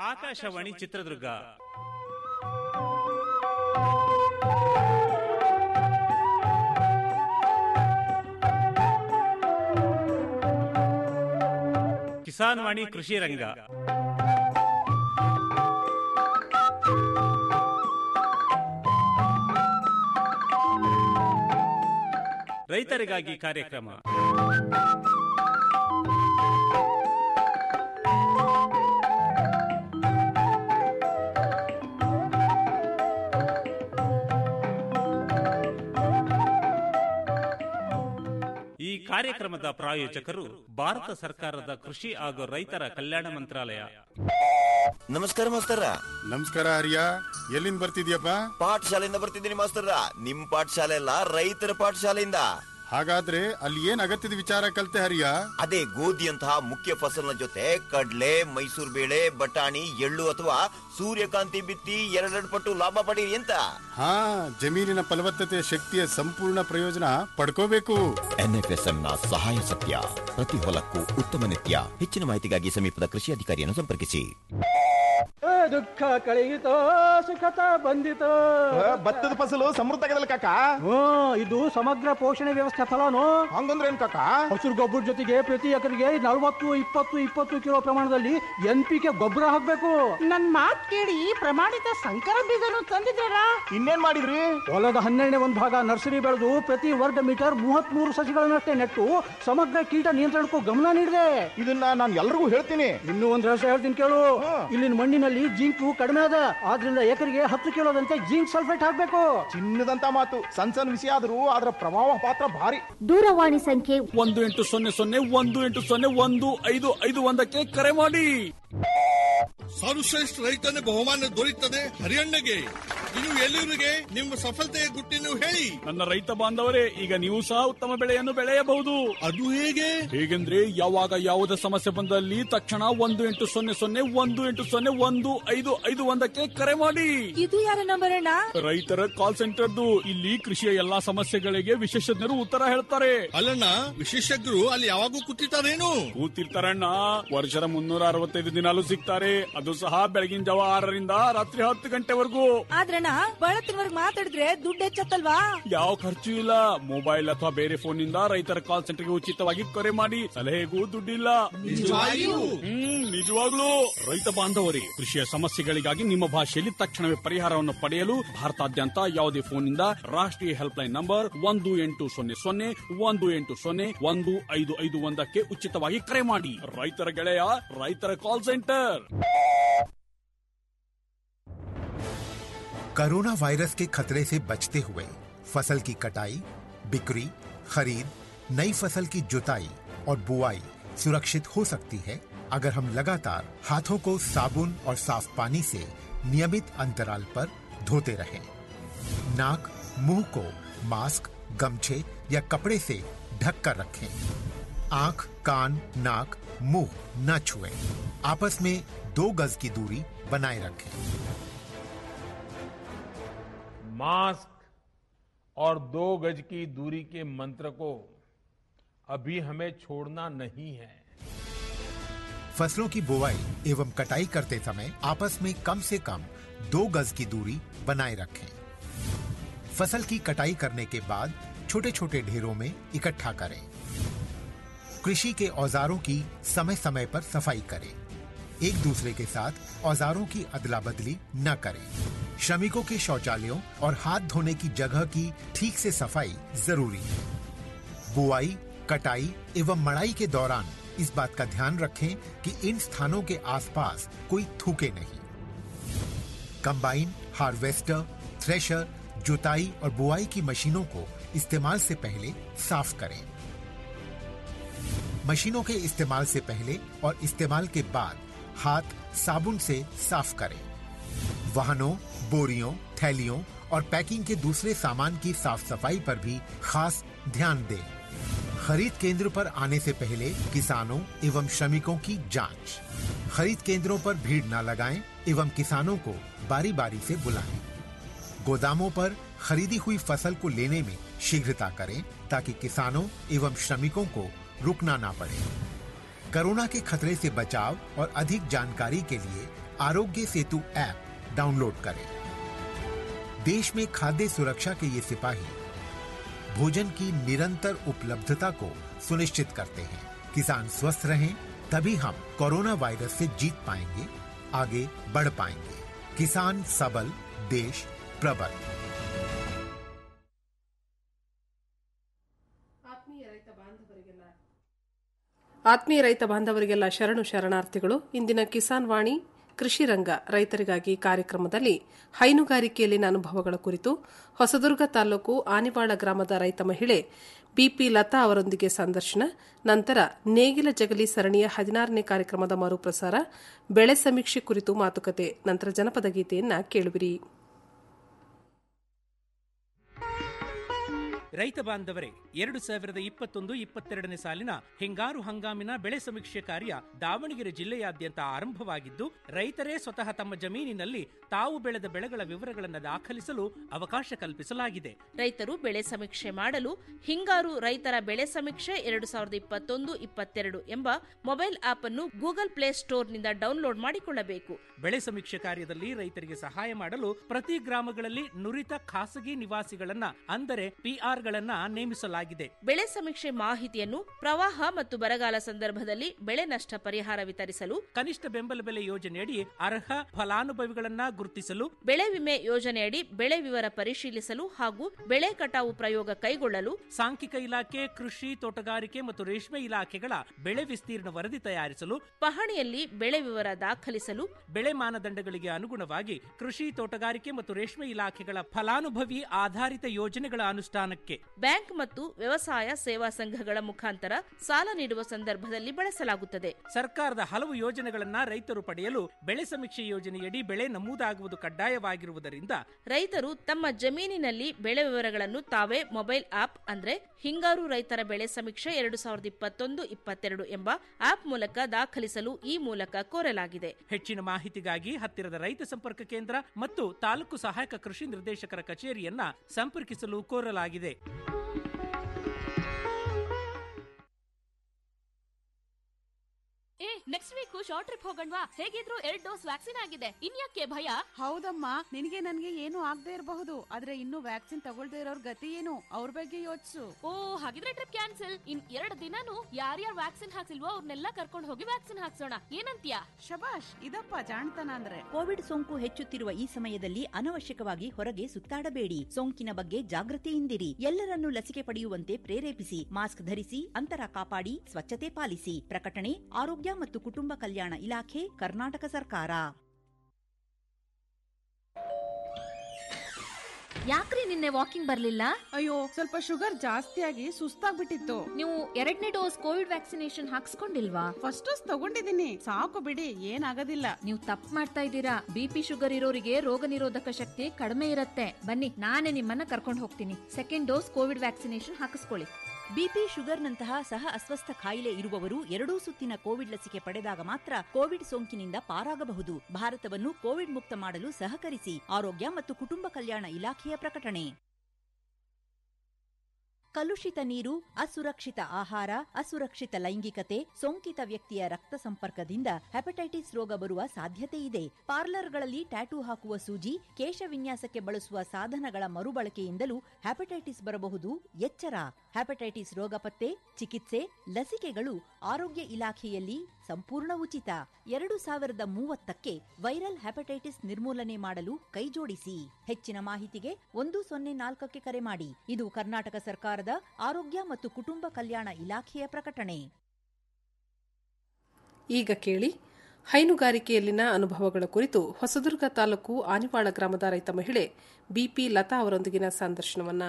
ಆಕಾಶವಾಣಿ ಚಿತ್ರದುರ್ಗ ಕಿಸಾನ್ ವಾಣಿ ಕೃಷಿ ರಂಗ ರೈತರಿಗಾಗಿ ಕಾರ್ಯಕ್ರಮ ಈ ಕಾರ್ಯಕ್ರಮದ ಪ್ರಾಯೋಜಕರು ಭಾರತ ಸರ್ಕಾರದ ಕೃಷಿ ಹಾಗೂ ರೈತರ ಕಲ್ಯಾಣ ಮಂತ್ರಾಲಯ ನಮಸ್ಕಾರ ಮಾಸ್ತರ ನಮಸ್ಕಾರ ಹರಿಯ ಎಲ್ಲಿಂದ ಬರ್ತಿದ್ಯಪ್ಪ ಪಾಠಶಾಲೆಯಿಂದ ಬರ್ತಿದ್ದೀನಿ ಮಾಸ್ತರ ನಿಮ್ ಪಾಠಶಾಲೆ ಅಲ್ಲ ರೈತರ ಪಾಠಶಾಲೆಯಿಂದ ಹಾಗಾದ್ರೆ ಅಲ್ಲಿ ಏನ್ ಅಗತ್ಯದ ವಿಚಾರ ಕಲ್ತೆ ಹರಿಯ ಅದೇ ಗೋಧಿಯಂತಹ ಮುಖ್ಯ ಫಸಲಿನ ಜೊತೆ ಕಡ್ಲೆ ಮೈಸೂರು ಬೇಳೆ ಬಟಾಣಿ ಎಳ್ಳು ಅಥವಾ ಸೂರ್ಯಕಾಂತಿ ಬಿತ್ತಿ ಎರಡೆರಡು ಪಟ್ಟು ಲಾಭ ಪಡೀರಿ ಅಂತ ಹಾ ಜಮೀನಿನ ಫಲವತ್ತತೆಯ ಶಕ್ತಿಯ ಸಂಪೂರ್ಣ ಪ್ರಯೋಜನ ಪಡ್ಕೋಬೇಕು ಎನ್ಎಫ್ಎಸ್ಎಂ ನ ಸಹಾಯ ಸತ್ಯ ಪ್ರತಿ ಹೊಲಕ್ಕೂ ಉತ್ತಮ ನಿತ್ಯ ಹೆಚ್ಚಿನ ಮಾಹಿತಿಗಾಗಿ ಸಮೀಪದ ಕೃಷಿ ಅಧಿಕಾರಿಯನ್ನು ಸಂಪರ್ಕಿಸಿ ಏ, ದುಃಖ ಕಳೆಯಿತೋ ಸುಖತ ಬಂದಿತೋ ಭತ್ತದ ಫಸಲು ಸಮೃದ್ಧಗದಲ್ಲ ಕಾಕ ಹ್ಞೂ ಇದು ಸಮಗ್ರ ಪೋಷಣೆ ವ್ಯವಸ್ಥೆ ಫಲನು ಹಂಗಂದ್ರೆ ಏನ್ ಕಾಕ ಹಸಿರು ಗೊಬ್ಬರ ಜೊತೆಗೆ ಪ್ರತಿ ಎಕರೆಗೆ ನಲವತ್ತು ಇಪ್ಪತ್ತು ಇಪ್ಪತ್ತು ಕಿಲೋ ಪ್ರಮಾಣದಲ್ಲಿ ಎನ್ ಪಿ ಕೆ ಗೊಬ್ಬರ ಹಾಕ್ಬೇಕು ನನ್ ಮಾತ್ ಕೇಳಿ ಪ್ರಮಾಣಿತ ಸಂಕರ ಬೀಜನು ತಂದಿದ್ದೀರಾ ಇನ್ನೇನ್ ಮಾಡಿದ್ರಿ ಹೊಲದ ಹನ್ನೆರಡನೇ ಒಂದು ಭಾಗ ನರ್ಸರಿ ಬೆಳೆದು ಪ್ರತಿ ವರ್ಗ ಮೀಟರ್ ಮೂವತ್ತ್ ಮೂರು ಸಸಿಗಳನ್ನಷ್ಟೇ ನೆಟ್ಟು ಸಮಗ್ರ ಕೀಟ ನಿಯಂತ್ರಣಕ್ಕೂ ಗಮನ ನೀಡಿದೆ ಇದನ್ನ ನಾನು ಎಲ್ರಿಗೂ ಹೇಳ್ತೀನಿ ಇನ್ನೂ ಒಂದು ರಹಸ್ಯ ಹೇಳ್ತೀನಿ ಕೇಳು ಇಲ್ಲಿನ ಮಣ್ಣಿನಲ್ಲಿ ಜಿಂಕು ಕಡಿಮೆ ಅದ ಆದ್ರಿಂದ ಎಕರೆಗೆ ಹತ್ತು ಕಿಲೋದಂತೆ ಜಿಂಕ್ ಸಲ್ಫೇಟ್ ಹಾಕ್ಬೇಕು ಚಿನ್ನದಂತ ಮಾತು ಸಣ್ಣ ಸಣ್ಣ ವಿಷಯ ಆದ್ರೂ ಅದರ ಪ್ರಭಾವ ಪಾತ್ರ ಭಾರಿ ದೂರವಾಣಿ ಸಂಖ್ಯೆ ಒಂದು ಎಂಟು ಸೊನ್ನೆ ಸೊನ್ನೆ ಒಂದು ಎಂಟು ಸೊನ್ನೆ ಒಂದು ಐದು ಐದು ಒಂದಕ್ಕೆ ಕರೆ ಮಾಡಿ ಸರ್ವಶ್ರೇಷ್ಠ ರೈತನ ಬಹುಮಾನ ದೊರೆಯುತ್ತದೆ ಹರಿಯಣ್ಣಗೆ ಇನ್ನು ಎಲ್ಲರಿಗೆ ನಿಮ್ಮ ಸಫಲತೆಯ ಗುಟ್ಟಿನ ಹೇಳಿ ನನ್ನ ರೈತ ಬಾಂಧವರೇ ಈಗ ನೀವು ಸಹ ಉತ್ತಮ ಬೆಳೆಯನ್ನು ಬೆಳೆಯಬಹುದು ಅದು ಹೇಗೆ ಹೇಗೆಂದ್ರೆ ಯಾವಾಗ ಯಾವುದೇ ಸಮಸ್ಯೆ ಬಂದಲ್ಲಿ ತಕ್ಷಣ ಒಂದು ಎಂಟು ಸೊನ್ನೆ ಸೊನ್ನೆ ಒಂದು ಎಂಟು ಸೊನ್ನೆ ಒಂದು ಐದು ಐದು ಒಂದಕ್ಕೆ ಕರೆ ಮಾಡಿ ಇದು ಯಾರ ನಂಬರ್ ಅಣ್ಣ ರೈತರ ಕಾಲ್ ಸೆಂಟರ್ದು ಇಲ್ಲಿ ಕೃಷಿಯ ಎಲ್ಲಾ ಸಮಸ್ಯೆಗಳಿಗೆ ವಿಶೇಷಜ್ಞರು ಉತ್ತರ ಹೇಳ್ತಾರೆ ಅಲ್ಲಣ್ಣ ವಿಶೇಷಜ್ಞರು ಅಲ್ಲಿ ಯಾವಾಗೂ ಕೂತಿರ್ತಾರೇನು ಕೂತಿರ್ತಾರಣ್ಣ ವರ್ಷದ ಮುನ್ನೂರ ಅರವತ್ತೈದು ದಿನಾಲು ಸಿಗ್ತಾರೆ ಅದು ಸಹ ಬೆಳಗಿನ ಜಾವ ಆರರಿಂದ ರಾತ್ರಿ ಹತ್ತು ಗಂಟೆವರೆಗೂ ಆದ್ರಣ್ಣ ಬಳತ್ತಿನವರ್ಗ್ ಮಾತಾಡಿದ್ರೆ ದುಡ್ಡು ಹೆಚ್ಚತ್ತಲ್ವಾ ಯಾವ ಖರ್ಚು ಇಲ್ಲ ಮೊಬೈಲ್ ಅಥವಾ ಬೇರೆ ಫೋನ್ ನಿಂದ ರೈತರ ಕಾಲ್ ಸೆಂಟರ್ಗೆ ಉಚಿತವಾಗಿ ಕರೆ ಮಾಡಿ ಸಲಹೆಗೂ ದುಡ್ಡಿಲ್ಲ ಹ್ಮ್ ನಿಜವಾಗ್ಲೂ ರೈತ ಬಾಂಧವರೇ ಕೃಷಿಯ ಸಮಸ್ಯೆಗಳಿಗಾಗಿ ನಿಮ್ಮ ಭಾಷೆಯಲ್ಲಿ ತಕ್ಷಣವೇ ಪರಿಹಾರವನ್ನು ಪಡೆಯಲು ಭಾರತಾದ್ಯಂತ ಯಾವುದೇ ಫೋನ್ ನಿಂದ ರಾಷ್ಟ್ರೀಯ ಹೆಲ್ಪ್ ಲೈನ್ ನಂಬರ್ ಒಂದು ಎಂಟು ಸೊನ್ನೆ ಸೊನ್ನೆ ಒಂದು ಎಂಟು ಸೊನ್ನೆ ಒಂದು ಐದು ಐದು ಒಂದಕ್ಕೆ ಉಚಿತವಾಗಿ ಕರೆ ಮಾಡಿ ರೈತರ ಗೆಳೆಯ ರೈತರ ಕಾಲ್ ಸೆಂಟರ್ कोरोना वायरस के खतरे से बचते हुए फसल की कटाई बिक्री खरीद नई फसल की जुताई और बुआई सुरक्षित हो सकती है अगर हम लगातार हाथों को साबुन और साफ पानी से नियमित अंतराल पर धोते रहें। नाक मुंह को मास्क गमछे या कपड़े से ढक कर रखें आंख कान नाक मुंह न छुएं। आपस में दो गज की दूरी बनाए रखें मास्क और दो गज की दूरी के मंत्र को अभी हमें छोड़ना नहीं है फसलों की बुवाई एवं कटाई करते समय आपस में कम से कम दो गज की दूरी बनाए रखें फसल की कटाई करने के बाद छोटे छोटे ढेरों में इकट्ठा करें कृषि के औजारों की समय समय पर सफाई करें एक दूसरे के साथ औजारों की अदला बदली न करें श्रमिकों के शौचालयों और हाथ धोने की जगह की ठीक से सफाई जरूरी है बुआई कटाई एवं मड़ाई के दौरान इस बात का ध्यान रखें कि इन स्थानों के आसपास कोई थूके नहीं कंबाइन हार्वेस्टर थ्रेशर जुताई और बुआई की मशीनों को इस्तेमाल से पहले साफ करें मशीनों के इस्तेमाल से पहले और इस्तेमाल के बाद हाथ साबुन से साफ करें वाहनों बोरियों थैलियों और पैकिंग के दूसरे सामान की साफ सफाई पर भी खास ध्यान दें खरीद केंद्र पर आने से पहले किसानों एवं श्रमिकों की जांच खरीद केंद्रों पर भीड़ न लगाएं एवं किसानों को बारी बारी से बुलाएं गोदामों पर खरीदी हुई फसल को लेने में शीघ्रता करें ताकि किसानों एवं श्रमिकों को रुकना ना पड़े कोरोना के खतरे से बचाव और अधिक जानकारी के लिए आरोग्य सेतु ऐप डाउनलोड करें देश में खाद्य सुरक्षा के ये सिपाही भोजन की निरंतर उपलब्धता को सुनिश्चित करते हैं किसान स्वस्थ रहें तभी हम कोरोना वायरस से जीत पाएंगे आगे बढ़ पाएंगे किसान सबल देश प्रबल ಆತ್ಮೀಯ ರೈತ ಬಾಂಧವರಿಗೆಲ್ಲ ಶರಣು ಶರಣಾರ್ಥಿಗಳು ಇಂದಿನ ಕಿಸಾನ್ ವಾಣಿ ಕೃಷಿ ರಂಗ ರೈತರಿಗಾಗಿ ಕಾರ್ಯಕ್ರಮದಲ್ಲಿ ಹೈನುಗಾರಿಕೆಯಲ್ಲಿನ ಅನುಭವಗಳ ಕುರಿತು ಹೊಸದುರ್ಗ ತಾಲೂಕು ಆನಿವಾಳ ಗ್ರಾಮದ ರೈತ ಮಹಿಳೆ ಬಿಪಿ ಲತಾ ಅವರೊಂದಿಗೆ ಸಂದರ್ಶನ ನಂತರ ನೇಗಿಲ ಜಗಲಿ ಸರಣಿಯ ಹದಿನಾರನೇ ಕಾರ್ಯಕ್ರಮದ ಮರುಪ್ರಸಾರ ಬೆಳೆ ಸಮೀಕ್ಷೆ ಕುರಿತು ಮಾತುಕತೆ ನಂತರ ಜನಪದ ಗೀತೆಯನ್ನ ಕೇಳುವಿರಿ ರೈತ ಬಾಂಧವರೇ ಎರಡು ಸಾವಿರದ ಇಪ್ಪತ್ತೊಂದು ಇಪ್ಪತ್ತೆರಡನೇ ಸಾಲಿನ ಹಿಂಗಾರು ಹಂಗಾಮಿನ ಬೆಳೆ ಸಮೀಕ್ಷೆ ಕಾರ್ಯ ದಾವಣಗೆರೆ ಜಿಲ್ಲೆಯಾದ್ಯಂತ ಆರಂಭವಾಗಿದ್ದು ರೈತರೇ ಸ್ವತಃ ತಮ್ಮ ಜಮೀನಿನಲ್ಲಿ ತಾವು ಬೆಳೆದ ಬೆಳೆಗಳ ವಿವರಗಳನ್ನು ದಾಖಲಿಸಲು ಅವಕಾಶ ಕಲ್ಪಿಸಲಾಗಿದೆ ರೈತರು ಬೆಳೆ ಸಮೀಕ್ಷೆ ಮಾಡಲು ಹಿಂಗಾರು ರೈತರ ಬೆಳೆ ಸಮೀಕ್ಷೆ ಎರಡು ಸಾವಿರದ ಇಪ್ಪತ್ತೊಂದು ಇಪ್ಪತ್ತೆರಡು ಎಂಬ ಮೊಬೈಲ್ ಆಪ್ ಅನ್ನು ಗೂಗಲ್ ಪ್ಲೇ ಸ್ಟೋರ್ನಿಂದ ಡೌನ್ಲೋಡ್ ಮಾಡಿಕೊಳ್ಳಬೇಕು ಬೆಳೆ ಸಮೀಕ್ಷೆ ಕಾರ್ಯದಲ್ಲಿ ರೈತರಿಗೆ ಸಹಾಯ ಮಾಡಲು ಪ್ರತಿ ಗ್ರಾಮಗಳಲ್ಲಿ ನುರಿತ ಖಾಸಗಿ ನಿವಾಸಿಗಳನ್ನ ಅಂದರೆ ಪಿಆರ್ಗಳನ್ನ ನೇಮಿಸಲಾಗಿದೆ ಬೆಳೆ ಸಮೀಕ್ಷೆ ಮಾಹಿತಿಯನ್ನು ಪ್ರವಾಹ ಮತ್ತು ಬರಗಾಲ ಸಂದರ್ಭದಲ್ಲಿ ಬೆಳೆ ನಷ್ಟ ಪರಿಹಾರ ವಿತರಿಸಲು ಕನಿಷ್ಠ ಬೆಂಬಲ ಬೆಲೆ ಯೋಜನೆಯಡಿ ಅರ್ಹ ಫಲಾನುಭವಿಗಳನ್ನ ಗುರುತಿಸಲು ಬೆಳೆ ವಿಮೆ ಯೋಜನೆಯಡಿ ಬೆಳೆ ವಿವರ ಪರಿಶೀಲಿಸಲು ಹಾಗೂ ಬೆಳೆ ಕಟಾವು ಪ್ರಯೋಗ ಕೈಗೊಳ್ಳಲು ಸಾಂಖ್ಯಿಕ ಇಲಾಖೆ ಕೃಷಿ ತೋಟಗಾರಿಕೆ ಮತ್ತು ರೇಷ್ಮೆ ಇಲಾಖೆಗಳ ಬೆಳೆ ವಿಸ್ತೀರ್ಣ ವರದಿ ತಯಾರಿಸಲು ಪಹಣಿಯಲ್ಲಿ ಬೆಳೆ ವಿವರ ದಾಖಲಿಸಲು ಬೆಳೆ ಮಾನದಂಡಗಳಿಗೆ ಅನುಗುಣವಾಗಿ ಕೃಷಿ ತೋಟಗಾರಿಕೆ ಮತ್ತು ರೇಷ್ಮೆ ಇಲಾಖೆಗಳ ಫಲಾನುಭವಿ ಆಧಾರಿತ ಯೋಜನೆಗಳ ಅನುಷ್ಠಾನಕ್ಕೆ ಬ್ಯಾಂಕ್ ಮತ್ತು ವ್ಯವಸಾಯ ಸೇವಾ ಸಂಘಗಳ ಮುಖಾಂತರ ಸಾಲ ನೀಡುವ ಸಂದರ್ಭದಲ್ಲಿ ಬಳಸಲಾಗುತ್ತದೆ ಸರ್ಕಾರದ ಹಲವು ಯೋಜನೆಗಳನ್ನ ರೈತರು ಪಡೆಯಲು ಬೆಳೆ ಸಮೀಕ್ಷೆ ಯೋಜನೆಯಡಿ ಬೆಳೆ ನಮೂದಾಗುವುದು ಕಡ್ಡಾಯವಾಗಿರುವುದರಿಂದ ರೈತರು ತಮ್ಮ ಜಮೀನಿನಲ್ಲಿ ಬೆಳೆ ವಿವರಗಳನ್ನು ತಾವೇ ಮೊಬೈಲ್ ಆಪ್ ಅಂದ್ರೆ ಹಿಂಗಾರು ರೈತರ ಬೆಳೆ ಸಮೀಕ್ಷೆ ಎರಡು ಸಾವಿರದ ಇಪ್ಪತ್ತೊಂದು ಇಪ್ಪತ್ತೆರಡು ಎಂಬ ಆಪ್ ಮೂಲಕ ದಾಖಲಿಸಲು ಈ ಮೂಲಕ ಕೋರಲಾಗಿದೆ ಹೆಚ್ಚಿನ ಮಾಹಿತಿಗಾಗಿ ಹತ್ತಿರದ ರೈತ ಸಂಪರ್ಕ ಕೇಂದ್ರ ಮತ್ತು ತಾಲೂಕು ಸಹಾಯಕ ಕೃಷಿ ನಿರ್ದೇಶಕರ ಕಚೇರಿಯನ್ನ ಸಂಪರ್ಕಿಸಲು ಕೋರಲಾಗಿದೆ ಏ ನೆಕ್ಸ್ಟ್ ವೀಕ್ ಶಾರ್ಟ್ ಟ್ರಿಪ್ ಹೋಗಣ್ವಾ ಹೇಗಿದ್ರು ಎರಡ್ ಡೋಸ್ ವ್ಯಾಕ್ಸಿನ್ ಆಗಿದೆ ಇನ್ಯಾಕೆ ಭಯ ಹೌದಮ್ಮ ನಿನಗೆ ನನ್ಗೆ ಏನು ಆಗದೆ ಇರಬಹುದು ಆದ್ರೆ ಇನ್ನು ವ್ಯಾಕ್ಸಿನ್ ತಗೊಳ್ದೇ ಇರೋರ್ ಗತಿ ಏನು ಅವ್ರ ಬಗ್ಗೆ ಯೋಚಿಸು ಓ ಹಾಗಿದ್ರೆ ಟ್ರಿಪ್ ಕ್ಯಾನ್ಸಲ್ ಇನ್ ಎರಡ್ ದಿನಾನು ಯಾರ್ಯಾರು ವ್ಯಾಕ್ಸಿನ್ ಹಾಕ್ಸಿಲ್ವೋ ಅವ್ರನ್ನೆಲ್ಲ ಕರ್ಕೊಂಡು ಹೋಗಿ ವ್ಯಾಕ್ಸಿನ್ ಹಾಕ್ಸೋಣ ಏನಂತ್ಯಾ ಶಬಾಷ್ ಇದಪ್ಪ ಜಾಣ್ತನ ಅಂದ್ರೆ ಕೋವಿಡ್ ಸೋಂಕು ಹೆಚ್ಚುತ್ತಿರುವ ಈ ಸಮಯದಲ್ಲಿ ಅನವಶ್ಯಕವಾಗಿ ಹೊರಗೆ ಸುತ್ತಾಡಬೇಡಿ ಸೋಂಕಿನ ಬಗ್ಗೆ ಜಾಗೃತಿಯಿಂದಿರಿ ಎಲ್ಲರನ್ನೂ ಲಸಿಕೆ ಪಡೆಯುವಂತೆ ಪ್ರೇರೇಪಿಸಿ ಮಾಸ್ಕ್ ಧರಿಸಿ ಅಂತರ ಕಾಪಾಡಿ ಸ್ವಚ್ಛತೆ ಪಾಲಿಸಿ ಪ್ರಕಟಣೆ ಆರೋಗ್ಯ ಮತ್ತು ಕುಟುಂಬ ಕಲ್ಯಾಣ ಇಲಾಖೆ ಕರ್ನಾಟಕ ಸರ್ಕಾರ ಯಾಕ್ರಿ ನಿನ್ನೆ ವಾಕಿಂಗ್ ಬರ್ಲಿಲ್ಲ ಅಯ್ಯೋ ಸ್ವಲ್ಪ ಶುಗರ್ ಜಾಸ್ತಿ ಆಗಿ ಸುಸ್ತಾಗ್ಬಿಟ್ಟಿತ್ತು ನೀವು ಎರಡನೇ ಡೋಸ್ ಕೋವಿಡ್ ವ್ಯಾಕ್ಸಿನೇಷನ್ ಹಾಕ್ಸ್ಕೊಂಡಿಲ್ವಾ ಫಸ್ಟ್ ಡೋಸ್ ತಗೊಂಡಿದ್ದೀನಿ ಸಾಕು ಬಿಡಿ ಏನಾಗೋದಿಲ್ಲ ನೀವು ತಪ್ಪು ಮಾಡ್ತಾ ಇದ್ದೀರಾ ಬಿಪಿ ಶುಗರ್ ಇರೋರಿಗೆ ರೋಗ ನಿರೋಧಕ ಶಕ್ತಿ ಕಡಿಮೆ ಇರುತ್ತೆ ಬನ್ನಿ ನಾನೇ ನಿಮ್ಮನ್ನ ಕರ್ಕೊಂಡು ಹೋಗ್ತೀನಿ ಸೆಕೆಂಡ್ ಡೋಸ್ ಕೋವಿಡ್ ವ್ಯಾಕ್ಸಿನೇಷನ್ ಹಾಕಿಸ್ಕೊಳ್ಳಿ ಬಿಪಿ ಶುಗರ್ನಂತಹ ಸಹ ಅಸ್ವಸ್ಥ ಕಾಯಿಲೆ ಇರುವವರು ಎರಡೂ ಸುತ್ತಿನ ಕೋವಿಡ್ ಲಸಿಕೆ ಪಡೆದಾಗ ಮಾತ್ರ ಕೋವಿಡ್ ಸೋಂಕಿನಿಂದ ಪಾರಾಗಬಹುದು ಭಾರತವನ್ನು ಕೋವಿಡ್ ಮುಕ್ತ ಮಾಡಲು ಸಹಕರಿಸಿ ಆರೋಗ್ಯ ಮತ್ತು ಕುಟುಂಬ ಕಲ್ಯಾಣ ಇಲಾಖೆಯ ಪ್ರಕಟಣೆ ಕಲುಷಿತ ನೀರು ಅಸುರಕ್ಷಿತ ಆಹಾರ ಅಸುರಕ್ಷಿತ ಲೈಂಗಿಕತೆ ಸೋಂಕಿತ ವ್ಯಕ್ತಿಯ ರಕ್ತ ಸಂಪರ್ಕದಿಂದ ಹೆಪಟೈಟಿಸ್ ರೋಗ ಬರುವ ಸಾಧ್ಯತೆ ಇದೆ ಪಾರ್ಲರ್ಗಳಲ್ಲಿ ಟ್ಯಾಟೂ ಹಾಕುವ ಸೂಜಿ ಕೇಶ ವಿನ್ಯಾಸಕ್ಕೆ ಬಳಸುವ ಸಾಧನಗಳ ಮರುಬಳಕೆಯಿಂದಲೂ ಹೆಪಟೈಟಿಸ್ ಬರಬಹುದು ಎಚ್ಚರ ಹೆಪಟೈಟಿಸ್ ರೋಗ ಪತ್ತೆ ಚಿಕಿತ್ಸೆ ಲಸಿಕೆಗಳು ಆರೋಗ್ಯ ಇಲಾಖೆಯಲ್ಲಿ ಸಂಪೂರ್ಣ ಉಚಿತ ಎರಡು ಸಾವಿರದ ಮೂವತ್ತಕ್ಕೆ ವೈರಲ್ ಹೆಪಟೈಟಿಸ್ ನಿರ್ಮೂಲನೆ ಮಾಡಲು ಕೈಜೋಡಿಸಿ ಹೆಚ್ಚಿನ ಮಾಹಿತಿಗೆ ಒಂದು ಸೊನ್ನೆ ನಾಲ್ಕಕ್ಕೆ ಕರೆ ಮಾಡಿ ಇದು ಕರ್ನಾಟಕ ಸರ್ಕಾರದ ಆರೋಗ್ಯ ಮತ್ತು ಕುಟುಂಬ ಕಲ್ಯಾಣ ಇಲಾಖೆಯ ಪ್ರಕಟಣೆ ಈಗ ಕೇಳಿ ಹೈನುಗಾರಿಕೆಯಲ್ಲಿನ ಅನುಭವಗಳ ಕುರಿತು ಹೊಸದುರ್ಗ ತಾಲೂಕು ಆನಿವಾಳ ಗ್ರಾಮದ ರೈತ ಮಹಿಳೆ ಬಿಪಿ ಲತಾ ಅವರೊಂದಿಗಿನ ಸಂದರ್ಶನವನ್ನ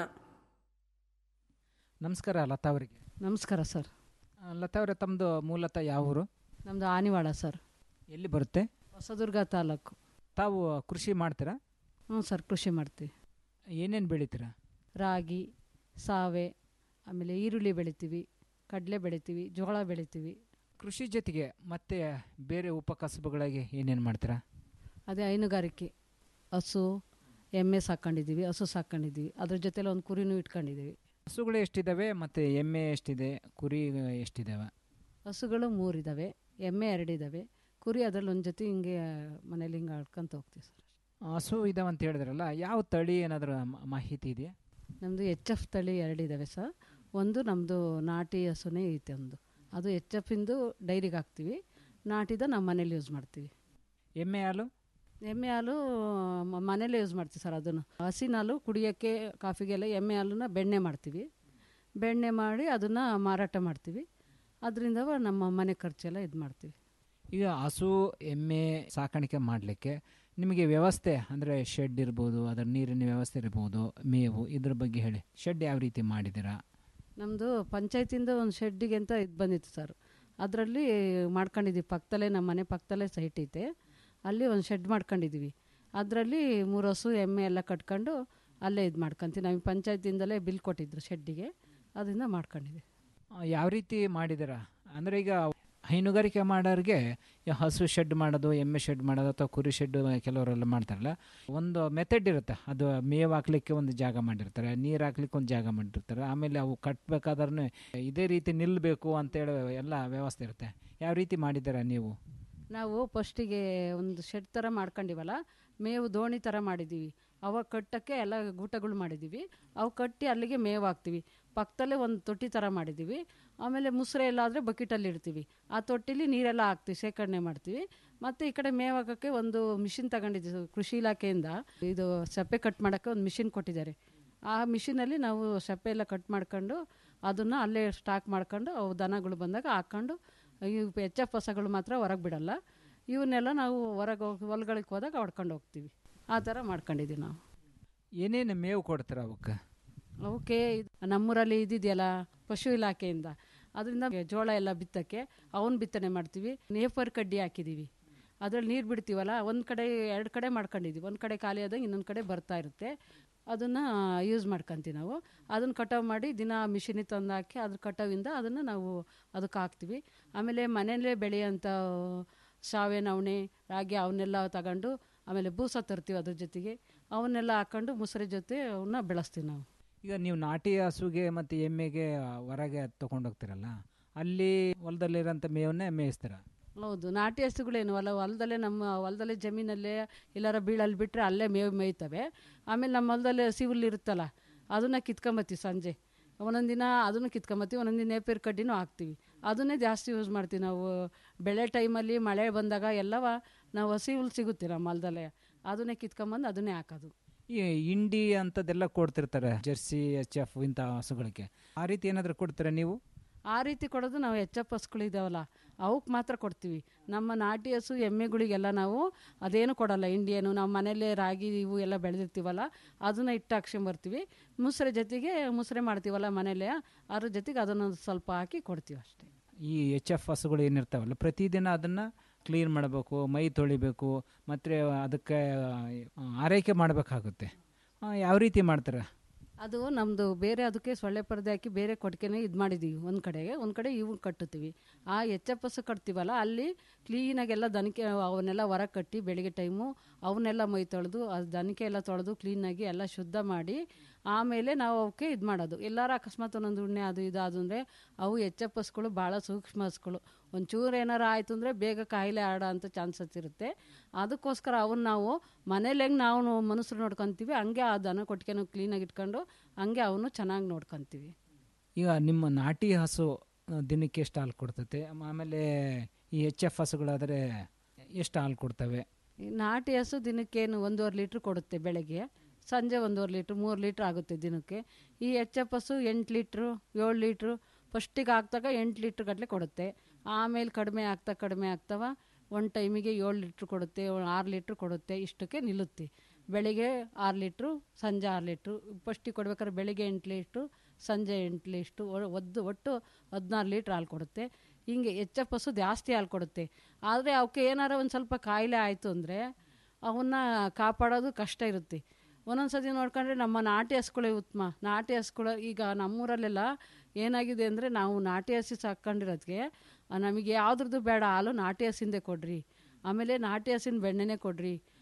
ನಮಸ್ಕಾರ ಲತಾ ಅವರಿಗೆ ನಮಸ್ಕಾರ ಸರ್ ಲತಾ ಅವರೇ ತಮ್ಮದು ಮೂಲತಃ ಯಾವ ಊರು ನಮ್ಮದು ಆನಿವಾಳ ಸರ್ ಎಲ್ಲಿ ಬರುತ್ತೆ ಹೊಸದುರ್ಗ ತಾಲೂಕು ತಾವು ಕೃಷಿ ಮಾಡ್ತೀರಾ ಹ್ಞೂ ಸರ್ ಕೃಷಿ ಮಾಡ್ತೀವಿ ಏನೇನು ಬೆಳಿತೀರಾ ರಾಗಿ ಸಾವೆ ಆಮೇಲೆ ಈರುಳ್ಳಿ ಬೆಳಿತೀವಿ ಕಡಲೆ ಬೆಳಿತೀವಿ ಜೋಳ ಬೆಳಿತೀವಿ ಕೃಷಿ ಜೊತೆಗೆ ಮತ್ತೆ ಬೇರೆ ಉಪಕಸಬುಗಳಿಗೆ ಏನೇನು ಮಾಡ್ತೀರಾ ಅದೇ ಹೈನುಗಾರಿಕೆ ಹಸು ಎಮ್ಮೆ ಸಾಕೊಂಡಿದ್ದೀವಿ ಹಸು ಸಾಕೊಂಡಿದ್ದೀವಿ ಅದ್ರ ಜೊತೆಲಿ ಒಂದು ಕುರಿನೂ ಇಟ್ಕೊಂಡಿದ್ದೀವಿ ಹಸುಗಳು ಎಷ್ಟಿದ್ದಾವೆ ಮತ್ತು ಎಮ್ಮೆ ಎಷ್ಟಿದೆ ಕುರಿ ಎಷ್ಟಿದ್ದಾವೆ ಹಸುಗಳು ಮೂರಿದ್ದಾವೆ ಎಮ್ಮೆ ಎರಡಿದ್ದಾವೆ ಕುರಿ ಅದರಲ್ಲಿ ಒಂದು ಜೊತೆ ಹಿಂಗೆ ಮನೇಲಿ ಹಿಂಗೆ ಆಡ್ಕೊಂತ ಹೋಗ್ತೀವಿ ಸರ್ ಹಸು ಇದಾವೆ ಅಂತ ಹೇಳಿದ್ರಲ್ಲ ಯಾವ ತಳಿ ಏನಾದರೂ ಮಾಹಿತಿ ಇದೆಯಾ ನಮ್ಮದು ಎಚ್ ಎಫ್ ತಳಿ ಎರಡಿದ್ದಾವೆ ಸರ್ ಒಂದು ನಮ್ಮದು ನಾಟಿ ಹಸುನೇ ಐತೆ ಒಂದು ಅದು ಎಚ್ ಎಫಿಂದು ಡೈರಿಗೆ ಹಾಕ್ತೀವಿ ನಾಟಿದ ನಮ್ಮ ಮನೇಲಿ ಯೂಸ್ ಮಾಡ್ತೀವಿ ಎಮ್ಮೆ ಹಾಲು ಎಮ್ಮೆ ಹಾಲು ಮ- ಮನೇಲೇ ಯೂಸ್ ಮಾಡ್ತೀವಿ ಸರ್ ಅದನ್ನು ಹಸಿನ ಹಾಲು ಕುಡಿಯೋಕ್ಕೆ ಕಾಫಿಗೆಲ್ಲ ಎಮ್ಮೆ ಹಾಲನ್ನ ಬೆಣ್ಣೆ ಮಾಡ್ತೀವಿ ಬೆಣ್ಣೆ ಮಾಡಿ ಅದನ್ನು ಮಾರಾಟ ಮಾಡ್ತೀವಿ ಅದರಿಂದ ನಮ್ಮ ಮನೆ ಖರ್ಚೆಲ್ಲ ಇದು ಮಾಡ್ತೀವಿ ಈಗ ಹಸು ಎಮ್ಮೆ ಸಾಕಾಣಿಕೆ ಮಾಡಲಿಕ್ಕೆ ನಿಮಗೆ ವ್ಯವಸ್ಥೆ ಅಂದರೆ ಶೆಡ್ ಇರ್ಬೋದು ಅದರ ನೀರಿನ ವ್ಯವಸ್ಥೆ ಇರ್ಬೋದು ಮೇವು ಇದ್ರ ಬಗ್ಗೆ ಹೇಳಿ ಶೆಡ್ ಯಾವ ರೀತಿ ಮಾಡಿದ್ದೀರಾ ನಮ್ಮದು ಪಂಚಾಯತಿಂದ ಒಂದು ಶೆಡ್ಡಿಗೆ ಅಂತ ಇದು ಬಂದಿತ್ತು ಸರ್ ಅದರಲ್ಲಿ ಮಾಡ್ಕೊಂಡಿದ್ದೀವಿ ಪಕ್ಕದಲ್ಲೇ ನಮ್ಮ ಮನೆ ಪಕ್ಕದಲ್ಲೇ ಸೈಟ್ ಐತೆ ಅಲ್ಲಿ ಒಂದು ಶೆಡ್ ಮಾಡ್ಕೊಂಡಿದ್ದೀವಿ ಅದರಲ್ಲಿ ಮೂರು ಹಸು ಎಮ್ಮೆ ಎಲ್ಲ ಕಟ್ಕೊಂಡು ಅಲ್ಲೇ ಇದು ಮಾಡ್ಕೊಂತೀವಿ ನಮಗೆ ಪಂಚಾಯತಿಂದಲೇ ಬಿಲ್ ಕೊಟ್ಟಿದ್ರು ಶೆಡ್ಡಿಗೆ ಅದರಿಂದ ಮಾಡ್ಕೊಂಡಿದ್ದೀವಿ ಆ, ಯಾವ ರೀತಿ ಮಾಡಿದ್ದೀರಾ ಅಂದರೆ ಈಗ ಹೈನುಗಾರಿಕೆ ಮಾಡೋರಿಗೆ ಈ ಹಸು ಶೆಡ್ ಮಾಡೋದು ಎಮ್ಮೆ ಶೆಡ್ ಮಾಡೋದು ಅಥವಾ ಕುರಿ ಶೆಡ್ ಕೆಲವರೆಲ್ಲ ಮಾಡ್ತಾರಲ್ಲ ಒಂದು ಮೆಥಡ್ ಇರುತ್ತೆ ಅದು ಮೇವು ಹಾಕ್ಲಿಕ್ಕೆ ಒಂದು ಜಾಗ ಮಾಡಿರ್ತಾರೆ ನೀರು ಹಾಕ್ಲಿಕ್ಕೆ ಒಂದು ಜಾಗ ಮಾಡಿರ್ತಾರೆ ಆಮೇಲೆ ಅವು ಕಟ್ಟಬೇಕಾದ್ರೂ ಇದೇ ರೀತಿ ನಿಲ್ಲಬೇಕು ಅಂತೇಳಿ ಎಲ್ಲ ವ್ಯವಸ್ಥೆ ಇರುತ್ತೆ ಯಾವ ರೀತಿ ಮಾಡಿದ್ದೀರಾ ನೀವು ನಾವು ಫಸ್ಟಿಗೆ ಒಂದು ಶೆಡ್ ಥರ ಮಾಡ್ಕೊಂಡಿವಲ್ಲ ಮೇವು ದೋಣಿ ಥರ ಮಾಡಿದ್ದೀವಿ ಅವಾಗ ಕಟ್ಟಕ್ಕೆ ಎಲ್ಲ ಗೂಟಗಳು ಮಾಡಿದ್ದೀವಿ ಅವು ಕಟ್ಟಿ ಅಲ್ಲಿಗೆ ಮೇವು ಹಾಕ್ತೀವಿ ಪಕ್ಕದಲ್ಲೇ ಒಂದು ತೊಟ್ಟಿ ಥರ ಮಾಡಿದ್ದೀವಿ ಆಮೇಲೆ ಮುಸ್ರೆ ಎಲ್ಲ ಆದರೆ ಬಕೆಟಲ್ಲಿ ಇಡ್ತೀವಿ ಆ ತೊಟ್ಟಿಲಿ ನೀರೆಲ್ಲ ಹಾಕ್ತೀವಿ ಶೇಖರಣೆ ಮಾಡ್ತೀವಿ ಮತ್ತು ಈ ಕಡೆ ಮೇವು ಹಾಕೋಕ್ಕೆ ಒಂದು ಮಿಷಿನ್ ತಗೊಂಡಿದ್ದೀವಿ ಕೃಷಿ ಇಲಾಖೆಯಿಂದ ಇದು ಸಪ್ಪೆ ಕಟ್ ಮಾಡೋಕ್ಕೆ ಒಂದು ಮಿಷಿನ್ ಕೊಟ್ಟಿದ್ದಾರೆ ಆ ಮಿಷಿನಲ್ಲಿ ನಾವು ಸಪ್ಪೆ ಎಲ್ಲ ಕಟ್ ಮಾಡ್ಕೊಂಡು ಅದನ್ನು ಅಲ್ಲೇ ಸ್ಟಾಕ್ ಮಾಡ್ಕೊಂಡು ಅವು ದನಗಳು ಬಂದಾಗ ಹಾಕ್ಕೊಂಡು ಇವು ಎಚ್ ಎಫ್ ಹೊಸಗಳು ಮಾತ್ರ ಹೊರಗೆ ಬಿಡಲ್ಲ ಇವನ್ನೆಲ್ಲ ನಾವು ಹೊರಗೆ ಹೋಗಿ ಹೊಲ್ಗಳಿಗೆ ಹೋದಾಗ ಹೊಡ್ಕೊಂಡು ಹೋಗ್ತೀವಿ ಆ ಥರ ಮಾಡ್ಕೊಂಡಿದ್ದೀವಿ ನಾವು ಏನೇನು ಮೇವು ಕೊಡ್ತೀರಾ ಅವಕ್ಕೆ ಅವಕ್ಕೆ ಇದ್- ನಮ್ಮೂರಲ್ಲಿ ಇದಿದೆಯಲ್ಲ ಪಶು ಇಲಾಖೆಯಿಂದ ಅದರಿಂದ ಜೋಳ ಎಲ್ಲ ಬಿತ್ತಕ್ಕೆ ಅವನ್ ಬಿತ್ತನೆ ಮಾಡ್ತೀವಿ ನೇಫರ್ ಕಡ್ಡಿ ಹಾಕಿದ್ದೀವಿ ಅದ್ರಲ್ಲಿ ನೀರು ಬಿಡ್ತೀವಲ್ಲ ಒಂದು ಕಡೆ ಎರಡು ಕಡೆ ಮಾಡ್ಕೊಂಡಿದ್ದೀವಿ ಒಂದು ಕಡೆ ಖಾಲಿ ಆದಾಗ ಇನ್ನೊಂದು ಕಡೆ ಬರ್ತಾ ಇರುತ್ತೆ ಅದನ್ನು ಯೂಸ್ ಮಾಡ್ಕೊಂತೀವಿ ನಾವು ಅದನ್ನು ಕಟಾವು ಮಾಡಿ ದಿನ ಮಿಷಿನಿಗೆ ತಂದು ಹಾಕಿ ಅದ್ರ ಕಟಾವಿಂದ ಅದನ್ನು ನಾವು ಅದಕ್ಕೆ ಹಾಕ್ತೀವಿ ಆಮೇಲೆ ಮನೆಯಲ್ಲೇ ಬೆಳೆಯೋಂಥ ಸಾವೆ ನವಣೆ ರಾಗಿ ಅವನ್ನೆಲ್ಲ ತಗೊಂಡು ಆಮೇಲೆ ಬೂಸ ತರ್ತೀವಿ ಅದ್ರ ಜೊತೆಗೆ ಅವನ್ನೆಲ್ಲ ಹಾಕೊಂಡು ಮುಸ್ರೆ ಜೊತೆ ಅವನ್ನ ಬೆಳೆಸ್ತೀವಿ ನಾವು ಈಗ ನೀವು ನಾಟಿ ಹಸುಗೆ ಮತ್ತು ಎಮ್ಮೆಗೆ ಹೊರಗೆ ತೊಗೊಂಡೋಗ್ತೀರಲ್ಲ ಅಲ್ಲಿ ಹೊಲದಲ್ಲಿರೋಂಥ ಮೇವನ್ನೇ ಮೇಯಿಸ್ತೀರ ಹೌದು ನಾಟಿ ಹಸುಗಳೇನು ಹೊಲ ಹೊಲದಲ್ಲೇ ನಮ್ಮ ಹೊಲದಲ್ಲೇ ಜಮೀನಲ್ಲೇ ಎಲ್ಲಾರ ಬೀಳಲ್ಲಿ ಬಿಟ್ಟರೆ ಅಲ್ಲೇ ಮೇವು ಮೇಯ್ತವೆ ಆಮೇಲೆ ನಮ್ಮ ಹೊಲದಲ್ಲೇ ಹಸಿ ಹುಲ್ಲು ಇರುತ್ತಲ್ಲ ಅದನ್ನು ಕಿತ್ಕೊಂಬತ್ತೀವಿ ಸಂಜೆ ಒಂದೊಂದು ದಿನ ಅದನ್ನು ಕಿತ್ಕೊಂಬತ್ತೀವಿ ಒಂದೊಂದು ದಿನ ನೇಪೇರ್ ಕಡ್ಡಿನೂ ಹಾಕ್ತೀವಿ ಅದನ್ನೇ ಜಾಸ್ತಿ ಯೂಸ್ ಮಾಡ್ತೀವಿ ನಾವು ಬೆಳೆ ಟೈಮಲ್ಲಿ ಮಳೆ ಬಂದಾಗ ಎಲ್ಲವ ನಾವು ಹಸಿ ಹುಲ್ಲು ಸಿಗುತ್ತೆ ನಮ್ಮ ಹೊಲದಲ್ಲೇ ಅದನ್ನೇ ಕಿತ್ಕೊಂಬಂದು ಅದನ್ನೇ ಹಾಕೋದು ಈ ಇಂಡಿ ಅಂಥದ್ದೆಲ್ಲ ಕೊಡ್ತಿರ್ತಾರೆ ಜರ್ಸಿ ಎಚ್ ಎಫ್ ಇಂಥ ಹಸುಗಳಿಗೆ ಆ ರೀತಿ ಏನಾದರೂ ಕೊಡ್ತೀರಾ ನೀವು ಆ ರೀತಿ ಕೊಡೋದು ನಾವು ಎಚ್ ಎಫ್ ಹಸುಗಳಿದ್ದಾವಲ್ಲ ಅವಕ್ಕೆ ಮಾತ್ರ ಕೊಡ್ತೀವಿ ನಮ್ಮ ನಾಟಿ ಹಸು ಎಮ್ಮೆಗಳಿಗೆಲ್ಲ ನಾವು ಅದೇನು ಕೊಡಲ್ಲ ಇಂಡಿಯನು ನಾವು ಮನೇಲೇ ರಾಗಿ ಇವು ಎಲ್ಲ ಬೆಳೆದಿರ್ತೀವಲ್ಲ ಅದನ್ನು ಇಟ್ಟು ಹಾಕ್ಸ್ಕೊಂಬರ್ತೀವಿ ಮುಸ್ರೆ ಜೊತೆಗೆ ಮುಸ್ರೆ ಮಾಡ್ತೀವಲ್ಲ ಮನೇಲೆ ಅದ್ರ ಜೊತೆಗೆ ಅದನ್ನು ಸ್ವಲ್ಪ ಹಾಕಿ ಕೊಡ್ತೀವಿ ಅಷ್ಟೇ ಈ ಎಚ್ ಎಫ್ ಹಸುಗಳು ಏನಿರ್ತಾವಲ್ಲ ಪ್ರತಿದಿನ ಅದನ್ನು ಕ್ಲೀನ್ ಮಾಡಬೇಕು ಮೈ ತೊಳಿಬೇಕು ಮತ್ತು ಅದಕ್ಕೆ ಆ, ಆರೈಕೆ ಮಾಡಬೇಕಾಗುತ್ತೆ ಯಾವ ರೀತಿ ಮಾಡ್ತಾರೆ ಅದು ನಮ್ಮದು ಬೇರೆ ಅದಕ್ಕೆ ಸೊಳ್ಳೆ ಪರದೆ ಹಾಕಿ ಬೇರೆ ಕೊಟ್ಟಿಗೆನೇ ಇದು ಮಾಡಿದ್ದೀವಿ ಒಂದು ಕಡೆಗೆ ಒಂದು ಕಡೆ ಇವು ಕಟ್ಟುತ್ತೀವಿ ಆ ಎಚ್ ಎಫ್ ಎಸ್ ಕಟ್ತೀವಲ್ಲ ಅಲ್ಲಿ ಕ್ಲೀನಾಗೆಲ್ಲ ದನಕ್ಕೆ ಅವನ್ನೆಲ್ಲ ಹೊರಗೆ ಕಟ್ಟಿ ಬೆಳಿಗ್ಗೆ ಟೈಮು ಅವನ್ನೆಲ್ಲ ಮೈ ತೊಳೆದು ಅದು ದನಕ್ಕೆ ಎಲ್ಲ ತೊಳೆದು ಕ್ಲೀನಾಗಿ ಎಲ್ಲ ಶುದ್ಧ ಮಾಡಿ ಆಮೇಲೆ ನಾವು ಅವಕ್ಕೆ ಇದು ಮಾಡೋದು ಎಲ್ಲಾರ ಅಕಸ್ಮಾತ್ ಒಂದೊಂದು ಉಣ್ಣೆ ಅದು ಇದು ಅದು ಅಂದರೆ ಅವು ಎಚ್ ಎಫ್ ಎಸ್ಗಳು ಭಾಳ ಸೂಕ್ಷ್ಮ ಹಸ್ಗಳು ಒಂಚೂರು ಏನಾರು ಆಯಿತು ಅಂದರೆ ಬೇಗ ಕಾಯಿಲೆ ಆಡೋ ಅಂಥ ಚಾನ್ಸಸ್ ಇರುತ್ತೆ ಅದಕ್ಕೋಸ್ಕರ ಅವನ್ನ ನಾವು ಮನೇಲಿ ಹೆಂಗೆ ನಾವು ಮನುಷ್ಯರು ನೋಡ್ಕೊತೀವಿ ಹಂಗೆ ಆ ದನ ಕೊಟ್ಟಿಗೆನೂ ಕ್ಲೀನಾಗಿ ಇಟ್ಕೊಂಡು ಹಂಗೆ ಅವನು ಚೆನ್ನಾಗಿ ನೋಡ್ಕೊತೀವಿ ಈಗ ನಿಮ್ಮ ನಾಟಿ ಹಸು ಆ, ದಿನಕ್ಕೆ ಎಷ್ಟು ಹಾಲು ಕೊಡ್ತೈತೆ ಆಮೇಲೆ ಈ ಎಚ್ ಎಫ್ ಹಸುಗಳಾದರೆ ಎಷ್ಟು ಹಾಲು ಕೊಡ್ತವೆ ಈ ನಾಟಿ ಹಸು ದಿನಕ್ಕೇನು ಒಂದೂವರೆ ಲೀಟ್ರ್ ಕೊಡುತ್ತೆ ಬೆಳಗ್ಗೆ ಸಂಜೆ ಒಂದೂವರೆ ಲೀಟ್ರ್ ಮೂರು ಲೀಟ್ರ್ ಆಗುತ್ತೆ ದಿನಕ್ಕೆ ಈ ಎಚ್ ಎಫ್ ಹಸು ಎಂಟು ಲೀಟ್ರು ಏಳು ಲೀಟ್ರು ಫಸ್ಟಿಗೆ ಹಾಕ್ದಾಗ ಎಂಟು ಲೀಟ್ರ್ ಗಟ್ಟಲೆ ಕೊಡುತ್ತೆ ಆಮೇಲೆ ಕಡಿಮೆ ಆಗ್ತಾ ಕಡಿಮೆ ಆಗ್ತಾವ ಒಂದು ಟೈಮಿಗೆ ಏಳು ಲೀಟ್ರ್ ಕೊಡುತ್ತೆ ಆರು ಲೀಟ್ರ್ ಕೊಡುತ್ತೆ ಇಷ್ಟಕ್ಕೆ ನಿಲ್ಲುತ್ತೆ ಬೆಳಿಗ್ಗೆ ಆರು ಲೀಟ್ರು ಸಂಜೆ ಆರು ಲೀಟ್ರು ಫಸ್ಟಿಗೆ ಕೊಡ್ಬೇಕಾದ್ರೆ ಬೆಳಿಗ್ಗೆ ಎಂಟು ಲೀಟ್ರು ಸಂಜೆ ಎಂಟು ಲೀಟ್ರು ಒದ್ದು ಒಟ್ಟು ಹದಿನಾರು ಲೀಟ್ರ್ ಹಾಲು ಕೊಡುತ್ತೆ ಹಿಂಗೆ ಎಚ್ ಎಫ್ ಹಸು ಜಾಸ್ತಿ ಹಾಲು ಕೊಡುತ್ತೆ ಆದರೆ ಅವಕ್ಕೆ ಏನಾರ ಒಂದು ಸ್ವಲ್ಪ ಕಾಯಿಲೆ ಆಯಿತು ಅಂದರೆ ಅವನ್ನ ಕಾಪಾಡೋದು ಕಷ್ಟ ಇರುತ್ತೆ ಒಂದೊಂದು ಸತಿ ನೋಡ್ಕೊಂಡ್ರೆ ನಮ್ಮ ನಾಟಿ ಹಸುಗಳೇ ಉತ್ತಮ ನಾಟಿ ಹಸುಗಳು ಈಗ ನಮ್ಮೂರಲ್ಲೆಲ್ಲ ಏನಾಗಿದೆ ಅಂದರೆ ನಾವು ನಾಟಿ ಹಸಿ ಸಾಕೊಂಡಿರೋದಕ್ಕೆ ನಮಗೆ ಯಾವುದ್ರದ್ದು ಬೇಡ ಹಾಲು ನಾಟಿ ಹಸಿಂದೆ ಕೊಡ್ರಿ ಆಮೇಲೆ ನಾಟಿ ಹಸಿನ ಬೆಣ್ಣೆನೇ ಕೊಡ್ರಿ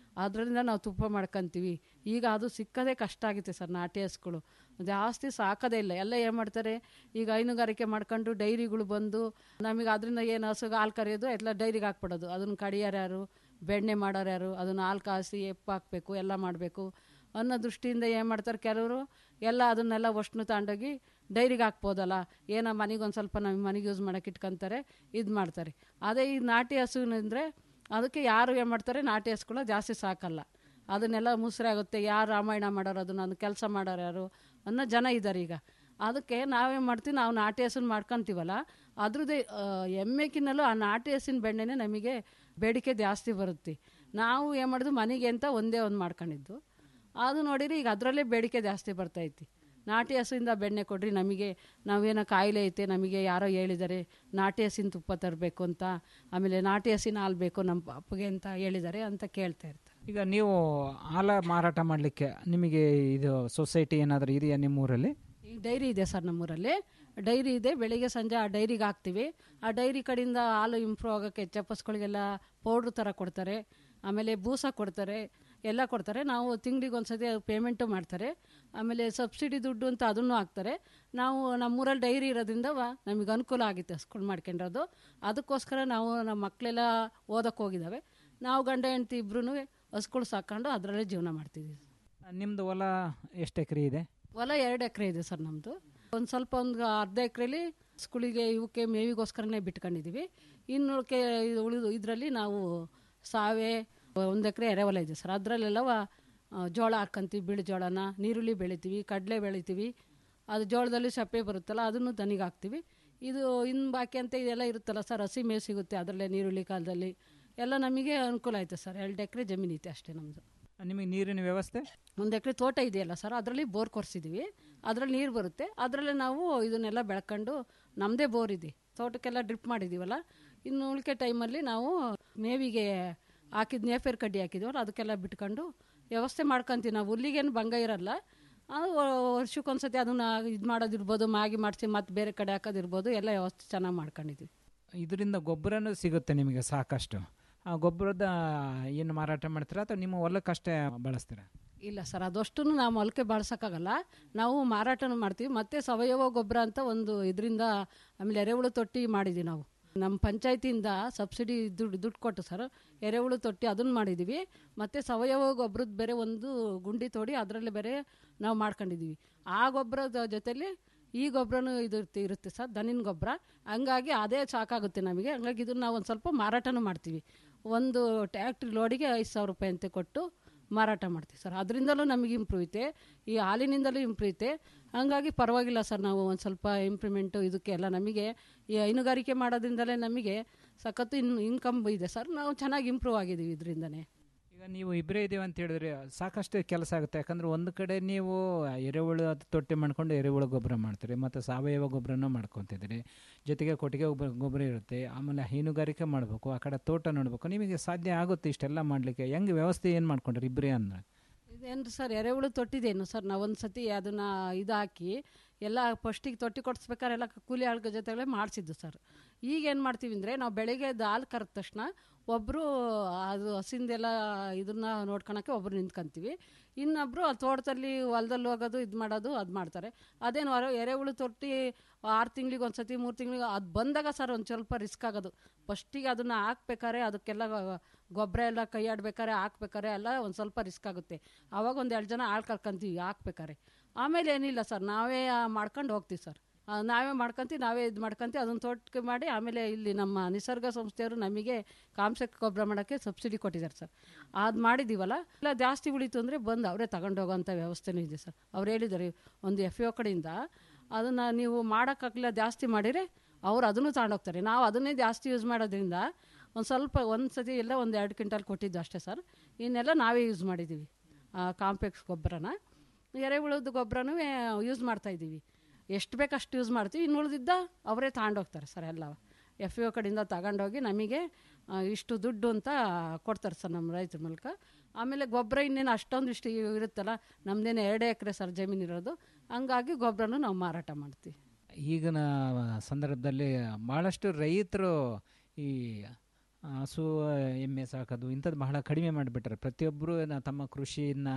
ಅದರಿಂದ ನಾವು ತುಪ್ಪ ಮಾಡ್ಕೊಂತೀವಿ ಈಗ ಅದು ಸಿಕ್ಕದೇ ಕಷ್ಟ ಆಗುತ್ತೆ ಸರ್ ನಾಟಿ ಹಸುಗಳು ಜಾಸ್ತಿ ಸಾಕೋದೇ ಇಲ್ಲ ಎಲ್ಲ ಏನು ಮಾಡ್ತಾರೆ ಈಗ ಹೈನುಗಾರಿಕೆ ಮಾಡ್ಕೊಂಡು ಡೈರಿಗಳು ಬಂದು ನಮಗೆ ಅದರಿಂದ ಏನು ಹಸುಗೆ ಹಾಲು ಕರೆಯೋದು ಎಲ್ಲ ಡೈರಿಗೆ ಹಾಕ್ಬಿಡೋದು ಅದನ್ನು ಕಡಿಯೋರು ಯಾರು ಬೆಣ್ಣೆ ಮಾಡೋರು ಯಾರು ಅದನ್ನು ಹಾಲು ಕಾಸಿ ಎಪ್ಪು ಹಾಕಬೇಕು ಎಲ್ಲ ಮಾಡಬೇಕು ಅನ್ನೋ ದೃಷ್ಟಿಯಿಂದ ಏನು ಮಾಡ್ತಾರೆ ಕೆಲವರು ಎಲ್ಲ ಅದನ್ನೆಲ್ಲ ವಸ್ಟ್ನು ತಗೊಂಡೋಗಿ ಡೈರಿಗೆ ಹಾಕ್ಬೋದಲ್ಲ ಏನೋ ಮನೆಗೆ ಒಂದು ಸ್ವಲ್ಪ ನಮ್ಮ ಮನೆಗೆ ಯೂಸ್ ಮಾಡೋಕೆ ಇಟ್ಕೊತಾರೆ ಇದು ಮಾಡ್ತಾರೆ ಅದೇ ಈ ನಾಟಿ ಹಸುವಿನಂದರೆ ಅದಕ್ಕೆ ಯಾರು ಏನು ಮಾಡ್ತಾರೆ ನಾಟಿ ಹಸುಗಳು ಜಾಸ್ತಿ ಸಾಕಲ್ಲ ಅದನ್ನೆಲ್ಲ ಮುಸ್ರೆ ಆಗುತ್ತೆ ಯಾರು ರಾಮಾಯಣ ಮಾಡೋರು ಅದನ್ನ ಅದನ್ನ ಕೆಲಸ ಮಾಡೋರು ಯಾರು ಅನ್ನೋ ಜನ ಇದ್ದಾರೆ ಈಗ ಅದಕ್ಕೆ ನಾವೇನು ಮಾಡ್ತೀವಿ ನಾವು ನಾಟಿ ಹಸುನ ಮಾಡ್ಕೊತೀವಲ್ಲ ಅದ್ರದ್ದು ಎಮ್ಮೆಕಿನಲ್ಲೂ ಆ ನಾಟಿ ಹಸಿನ ಬೆಣ್ಣೆನೇ ನಮಗೆ ಬೇಡಿಕೆ ಜಾಸ್ತಿ ಬರುತ್ತೆ ನಾವು ಏನು ಮಾಡಿದ್ವಿ ಮನೆಗೆ ಅಂತ ಒಂದೇ ಒಂದು ಮಾಡ್ಕೊಂಡಿದ್ದು ಅದು ನೋಡಿರಿ ಈಗ ಅದರಲ್ಲೇ ಬೇಡಿಕೆ ಜಾಸ್ತಿ ಬರ್ತೈತಿ ನಾಟಿ ಹಸುವಿಂದ ಬೆಣ್ಣೆ ಕೊಡ್ರಿ ನಮಗೆ ನಾವೇನೋ ಕಾಯಿಲೆ ಐತೆ ನಮಗೆ ಯಾರೋ ಹೇಳಿದ್ದಾರೆ ನಾಟಿ ಹಸಿನ ತುಪ್ಪ ತರಬೇಕು ಅಂತ ಆಮೇಲೆ ನಾಟಿ ಹಸಿನ ಹಾಲು ಬೇಕು ನಮ್ಮ ಪಾಪಗೆ ಅಂತ ಹೇಳಿದ್ದಾರೆ ಅಂತ ಕೇಳ್ತಾ ಇರ್ತಾರೆ ಈಗ ನೀವು ಹಾಲ ಮಾರಾಟ ಮಾಡಲಿಕ್ಕೆ ನಿಮಗೆ ಇದು ಸೊಸೈಟಿ ಏನಾದರೂ ಇದೆಯಾ ನಿಮ್ಮೂರಲ್ಲಿ ಈಗ ಡೈರಿ ಇದೆ ಸರ್ ನಮ್ಮೂರಲ್ಲಿ ಡೈರಿ ಇದೆ ಬೆಳಿಗ್ಗೆ ಸಂಜೆ ಆ ಡೈರಿಗೆ ಹಾಕ್ತೀವಿ ಆ ಡೈರಿ ಕಡೆಯಿಂದ ಹಾಲು ಇಂಪ್ರೂವ್ ಆಗೋಕ್ಕೆ ಚಪ್ಪಸ್ಗಳಿಗೆಲ್ಲ ಪೌಡ್ರ್ ಥರ ಕೊಡ್ತಾರೆ ಆಮೇಲೆ ಬೂಸ ಕೊಡ್ತಾರೆ ಎಲ್ಲ ಕೊಡ್ತಾರೆ ನಾವು ತಿಂಗಳಿಗೆ ಒಂದ್ಸತಿ ಪೇಮೆಂಟು ಮಾಡ್ತಾರೆ ಆಮೇಲೆ ಸಬ್ಸಿಡಿ ದುಡ್ಡು ಅಂತ ಅದನ್ನು ಹಾಕ್ತಾರೆ ನಾವು ನಮ್ಮೂರಲ್ಲಿ ಡೈರಿ ಇರೋದ್ರಿಂದ ವ- ನಮಗೆ ಅನುಕೂಲ ಆಗಿತ್ತು ಹಸ್ಗಳು ಮಾಡ್ಕೊಂಡಿರೋದು ಅದಕ್ಕೋಸ್ಕರ ನಾವು ನಮ್ಮ ಮಕ್ಕಳೆಲ್ಲ ಓದಕ್ಕೆ ಹೋಗಿದ್ದಾವೆ ನಾವು ಗಂಡ ಹೆಂಡ್ತಿ ಇಬ್ರು ಹಸ್ಗಳು ಸಾಕೊಂಡು ಅದರಲ್ಲೇ ಜೀವನ ಮಾಡ್ತಿದ್ದೀವಿ ನಿಮ್ಮದು ಹೊಲ ಎಷ್ಟು ಎಕರೆ ಇದೆ ಹೊಲ ಎರಡು ಎಕರೆ ಇದೆ ಸರ್ ನಮ್ಮದು ಒಂದು ಸ್ವಲ್ಪ ಒಂದು ಅರ್ಧ ಎಕರೆಲಿ ಸ್ಕೂಲಿಗೆ ಇವಕ್ಕೆ ಮೇವಿಗೋಸ್ಕರನೇ ಬಿಟ್ಕೊಂಡಿದ್ದೀವಿ ಇನ್ನು ಉಳ್ಕೆ ಇದು ಉಳಿದು ಇದರಲ್ಲಿ ನಾವು ಸಾವೆ ಒಂದು ಎಕರೆ ಎರೆಹೊಲ ಇದೆ ಸರ್ ಅದರಲ್ಲೆಲ್ಲವ ಜೋಳ ಹಾಕ್ಕಂತೀವಿ ಬಿಳಿ ಜೋಳನ ನೀರುಳ್ಳಿ ಬೆಳಿತೀವಿ ಕಡಲೆ ಬೆಳಿತೀವಿ ಅದು ಜೋಳದಲ್ಲಿ ಸಪ್ಪೆ ಬರುತ್ತಲ್ಲ ಅದನ್ನು ದನಿಗೆ ಹಾಕ್ತೀವಿ ಇದು ಇನ್ನು ಬಾಕಿ ಅಂತ ಇದೆಲ್ಲ ಇರುತ್ತಲ್ಲ ಸರ್ ಹಸಿ ಮೇವು ಸಿಗುತ್ತೆ ಅದರಲ್ಲೇ ನೀರುಳ್ಳಿ ಕಾಲದಲ್ಲಿ ಎಲ್ಲ ನಮಗೆ ಅನುಕೂಲ ಆಯ್ತು ಸರ್ ಎರಡು ಎಕರೆ ಜಮೀನು ಐತೆ ಅಷ್ಟೇ ನಮ್ಮದು ನಿಮಗೆ ನೀರಿನ ವ್ಯವಸ್ಥೆ ಒಂದು ಎಕರೆ ತೋಟ ಇದೆಯಲ್ಲ ಸರ್ ಅದರಲ್ಲಿ ಬೋರ್ ಕೊರ್ಸಿದ್ದೀವಿ ಅದರಲ್ಲಿ ನೀರು ಬರುತ್ತೆ ಅದರಲ್ಲೇ ನಾವು ಇದನ್ನೆಲ್ಲ ಬೆಳ್ಕೊಂಡು ನಮ್ಮದೇ ಬೋರ್ ಇದೆ ತೋಟಕ್ಕೆಲ್ಲ ಡ್ರಿಪ್ ಮಾಡಿದ್ದೀವಲ್ಲ ಇನ್ನು ಉಳಿಕೆ ಟೈಮಲ್ಲಿ ನಾವು ಮೇವಿಗೆ ಹಾಕಿದ ನೇಫೇರ್ ಕಡ್ಡಿ ಹಾಕಿದ್ದೀವಲ್ಲ ಅದಕ್ಕೆಲ್ಲ ಬಿಟ್ಕೊಂಡು ವ್ಯವಸ್ಥೆ ಮಾಡ್ಕೊತೀವಿ ನಾವು ಹುಲ್ಲಿಗೇನು ಭಂಗ ಇರಲ್ಲ ಅದು ವರ್ಷಕ್ಕೊಂದ್ಸತಿ ಅದನ್ನು ಇದು ಮಾಡೋದಿರ್ಬೋದು ಮಾಗಿ ಮಾಡಿಸಿ ಮತ್ತೆ ಬೇರೆ ಕಡೆ ಹಾಕೋದಿರ್ಬೋದು ಎಲ್ಲ ವ್ಯವಸ್ಥೆ ಚೆನ್ನಾಗಿ ಮಾಡ್ಕೊಂಡಿದ್ದೀವಿ ಇದರಿಂದ ಗೊಬ್ಬರನೂ ಸಿಗುತ್ತೆ ನಿಮಗೆ ಸಾಕಷ್ಟು ಆ ಗೊಬ್ಬರದ ಏನು ಮಾರಾಟ ಮಾಡ್ತೀರಾ ಅಥವಾ ನಿಮ್ಮ ಹೊಲಕ್ಕಷ್ಟೇ ಬಳಸ್ತೀರಾ ಇಲ್ಲ ಸರ್ ಅದಷ್ಟು ನಾವು ಮೊಳಕೆ ಬಾಳ್ಸೋಕ್ಕಾಗಲ್ಲ ನಾವು ಮಾರಾಟನೂ ಮಾಡ್ತೀವಿ ಮತ್ತು ಸಾವಯವ ಗೊಬ್ಬರ ಅಂತ ಒಂದು ಇದರಿಂದ ಆಮೇಲೆ ಎರೆಹುಳು ತೊಟ್ಟಿ ಮಾಡಿದ್ದೀವಿ ನಾವು ನಮ್ಮ ಪಂಚಾಯತಿಯಿಂದ ಸಬ್ಸಿಡಿ ದುಡ್ಡು ದುಡ್ಡು ಕೊಟ್ಟು ಸರ್ ಎರೆಹುಳು ತೊಟ್ಟಿ ಅದನ್ನು ಮಾಡಿದ್ದೀವಿ ಮತ್ತು ಸಾವಯವ ಗೊಬ್ಬರದ ಬೇರೆ ಒಂದು ಗುಂಡಿ ತೋಡಿ ಅದರಲ್ಲಿ ಬೇರೆ ನಾವು ಮಾಡ್ಕೊಂಡಿದ್ದೀವಿ ಆ ಗೊಬ್ಬರದ ಜೊತೆಲಿ ಈ ಗೊಬ್ಬರನೂ ಇದು ಇರುತ್ತೆ- ಇರುತ್ತೆ ಸರ್ ದನಿನ ಗೊಬ್ಬರ ಹಂಗಾಗಿ ಅದೇ ಸಾಕಾಗುತ್ತೆ ನಮಗೆ ಹಂಗಾಗಿ ಇದನ್ನು ನಾವು ಒಂದು ಸ್ವಲ್ಪ ಮಾರಾಟನೂ ಮಾಡ್ತೀವಿ ಒಂದು ಟ್ಯಾಕ್ಟ್ರಿ ಲೋಡಿಗೆ ಐದು ಸಾವಿರ ರೂಪಾಯಿ ಅಂತ ಕೊಟ್ಟು ಮಾರಾಟ ಮಾಡ್ತೀವಿ ಸರ್ ಅದರಿಂದಲೂ ನಮಗೆ ಇಂಪ್ರೂವ್ ಐತೆ ಈ ಹಾಲಿನಿಂದಲೂ ಇಂಪ್ರೂವ್ ಐತೆ ಹಂಗಾಗಿ ಪರವಾಗಿಲ್ಲ ಸರ್ ನಾವು ಒಂದು ಸ್ವಲ್ಪ ಇಂಪ್ರೂವ್ಮೆಂಟು ಇದಕ್ಕೆ ಎಲ್ಲ ನಮಗೆ ಈ ಹೈನುಗಾರಿಕೆ ಮಾಡೋದ್ರಿಂದಲೇ ನಮಗೆ ಸಖತ್ತು ಇನ್ ಇನ್ಕಮ್ ಇದೆ ಸರ್ ನಾವು ಚೆನ್ನಾಗಿ ಇಂಪ್ರೂವ್ ಆಗಿದ್ದೀವಿ ಇದರಿಂದನೇ ಈಗ ನೀವು ಇಬ್ಬರೇ ಇದ್ದೀವಿ ಅಂತ ಹೇಳಿದ್ರೆ ಸಾಕಷ್ಟು ಕೆಲಸ ಆಗುತ್ತೆ ಯಾಕಂದ್ರೆ ಒಂದು ಕಡೆ ನೀವು ಎರೆಹುಳು ಅದು ತೊಟ್ಟಿ ಮಾಡ್ಕೊಂಡು ಎರೆಹುಳು ಗೊಬ್ಬರ ಮಾಡ್ತೀರಿ ಮತ್ತು ಸಾವಯವ ಗೊಬ್ಬರನೂ ಮಾಡ್ಕೊತಿದ್ದೀರಿ ಜೊತೆಗೆ ಕೊಟ್ಟಿಗೆ ಗೊಬ್ಬರ ಗೊಬ್ಬರ ಇರುತ್ತೆ ಆಮೇಲೆ ಹೈನುಗಾರಿಕೆ ಮಾಡಬೇಕು ಆ ಕಡೆ ತೋಟ ನೋಡಬೇಕು ನಿಮಗೆ ಸಾಧ್ಯ ಆಗುತ್ತೆ ಇಷ್ಟೆಲ್ಲ ಮಾಡಲಿಕ್ಕೆ ಹೆಂಗೆ ವ್ಯವಸ್ಥೆ ಏನು ಮಾಡ್ಕೊಂಡ್ರಿ ಇಬ್ಬರೇ ಅಂದ್ರೆ ಇದೇನು ಸರ್ ಎರೆಹುಳು ತೊಟ್ಟಿದೇನು ಸರ್ ನಾವು ಒಂದು ಸತಿ ಅದನ್ನು ಇದು ಹಾಕಿ ಎಲ್ಲ ಫಸ್ಟಿಗೆ ತೊಟ್ಟಿ ಕೊಡಿಸ್ಬೇಕಾದ್ರೆ ಎಲ್ಲ ಕೂಲಿ ಆಳ್ಗ ಜೊತೆಗಳೇ ಮಾಡಿಸಿದ್ದು ಸರ್ ಈಗ ಏನು ಮಾಡ್ತೀವಿ ಅಂದರೆ ನಾವು ಬೆಳಿಗ್ಗೆ ಅದು ಹಾಲು ಕರೆದ ತಕ್ಷಣ ಒಬ್ಬರು ಅದು ಹಸಿಂದೆಲ್ಲ ಇದನ್ನ ನೋಡ್ಕೊಳಕ್ಕೆ ಒಬ್ರು ನಿಂತ್ಕೊಂತೀವಿ ಇನ್ನೊಬ್ಬರು ಆ ತೋಟದಲ್ಲಿ ಹೊಲದಲ್ಲಿ ಹೋಗೋದು ಇದು ಮಾಡೋದು ಅದು ಮಾಡ್ತಾರೆ ಅದೇನು ಹೊರ ಎರೆಹುಳು ತೊಟ್ಟಿ ಆರು ತಿಂಗ್ಳಿಗೆ ಒಂದು ಸತಿ ಮೂರು ತಿಂಗಳಿಗೆ ಅದು ಬಂದಾಗ ಸರ್ ಒಂದು ಸ್ವಲ್ಪ ರಿಸ್ಕ್ ಆಗೋದು ಫಸ್ಟಿಗೆ ಅದನ್ನು ಹಾಕ್ಬೇಕಾದ್ರೆ ಅದಕ್ಕೆಲ್ಲ ಗೊಬ್ಬರ ಎಲ್ಲ ಕೈಯಾಡ್ಬೇಕಾರೆ ಹಾಕ್ಬೇಕಾರೆ ಎಲ್ಲ ಒಂದು ಸ್ವಲ್ಪ ರಿಸ್ಕ್ ಆಗುತ್ತೆ ಆವಾಗ ಒಂದು ಎರಡು ಜನ ಆಳು ಕರ್ಕೊಂತೀವಿ ಹಾಕ್ಬೇಕಾರೆ ಆಮೇಲೆ ಏನಿಲ್ಲ ಸರ್ ನಾವೇ ಆ, ಮಾಡ್ಕೊಂಡು ಹೋಗ್ತೀವಿ ಸರ್ ಆ, ನಾವೇ ಮಾಡ್ಕೊಂತೀವಿ ನಾವೇ ಇದು ಮಾಡ್ಕೊಂತೀವಿ ಅದನ್ನು ತೋಟಕ್ಕೆ ಮಾಡಿ ಆಮೇಲೆ ಇಲ್ಲಿ ನಮ್ಮ ನಿಸರ್ಗ ಸಂಸ್ಥೆಯವರು ನಮಗೆ ಕಾಂಸಕ್ಕೆ ಗೊಬ್ಬರ ಮಾಡೋಕ್ಕೆ ಸಬ್ಸಿಡಿ ಕೊಟ್ಟಿದ್ದಾರೆ ಸರ್ ಅದು ಮಾಡಿದ್ದೀವಲ್ಲ ಇಲ್ಲ ಜಾಸ್ತಿ ಉಳಿತು ಅಂದರೆ ಬಂದು ಅವರೇ ತಗೊಂಡು ಹೋಗೋಂಥ ವ್ಯವಸ್ಥೆನೂ ಇದೆ ಸರ್ ಅವ್ರು ಹೇಳಿದ್ದಾರೆ ಒಂದು ಎಫ್ ಒ ಕಡೆಯಿಂದ ಅದನ್ನು ನೀವು ಮಾಡೋಕ್ಕಾಗಲಿಲ್ಲ ಜಾಸ್ತಿ ಮಾಡಿದರೆ ಅವ್ರು ಅದನ್ನು ತಗೊಂಡೋಗ್ತಾರೆ ನಾವು ಅದನ್ನೇ ಜಾಸ್ತಿ ಯೂಸ್ ಮಾಡೋದ್ರಿಂದ ಒಂದು ಸ್ವಲ್ಪ ಒಂದು ಸತಿ ಎಲ್ಲ ಒಂದು ಎರಡು ಕ್ವಿಂಟಲ್ ಕೊಟ್ಟಿದ್ದು ಅಷ್ಟೇ ಸರ್ ಇನ್ನೆಲ್ಲ ನಾವೇ ಯೂಸ್ ಮಾಡಿದ್ದೀವಿ ಕಾಂಪ್ಲೆಕ್ಸ್ ಗೊಬ್ಬರನ ಎರೆಹುಳದ ಗೊಬ್ಬರನೂ ಯೂಸ್ ಮಾಡ್ತಾಯಿದ್ದೀವಿ ಎಷ್ಟು ಬೇಕು ಅಷ್ಟು ಯೂಸ್ ಮಾಡ್ತೀವಿ ಇನ್ನು ಉಳಿದಿದ್ದ ಅವರೇ ತಗೊಂಡೋಗ್ತಾರೆ ಸರ್ ಎಲ್ಲ ಎಫ್ ಒ ಕಡೆಯಿಂದ ತಗೊಂಡೋಗಿ ನಮಗೆ ಆ, ಇಷ್ಟು ದುಡ್ಡು ಅಂತ ಕೊಡ್ತಾರೆ ಸರ್ ನಮ್ಮ ರೈತರ ಮೂಲಕ ಆಮೇಲೆ ಗೊಬ್ಬರ ಇನ್ನೇನು ಅಷ್ಟೊಂದು ಇಷ್ಟು ಇರುತ್ತಲ್ಲ ನಮ್ಮದೇನು ಎರಡೇ ಎಕರೆ ಸರ್ ಜಮೀನು ಇರೋದು ಹಂಗಾಗಿ ಗೊಬ್ಬರನೂ ನಾವು ಮಾರಾಟ ಮಾಡ್ತೀವಿ ಈಗಿನ ಸಂದರ್ಭದಲ್ಲಿ ಭಾಳಷ್ಟು ರೈತರು ಈ ಹಸು ಎಮ್ಮೆ ಸಾಕೋದು ಇಂಥದ್ದು ಬಹಳ ಕಡಿಮೆ ಮಾಡಿಬಿಟ್ರೆ ಪ್ರತಿಯೊಬ್ಬರು ತಮ್ಮ ಕೃಷಿಯನ್ನು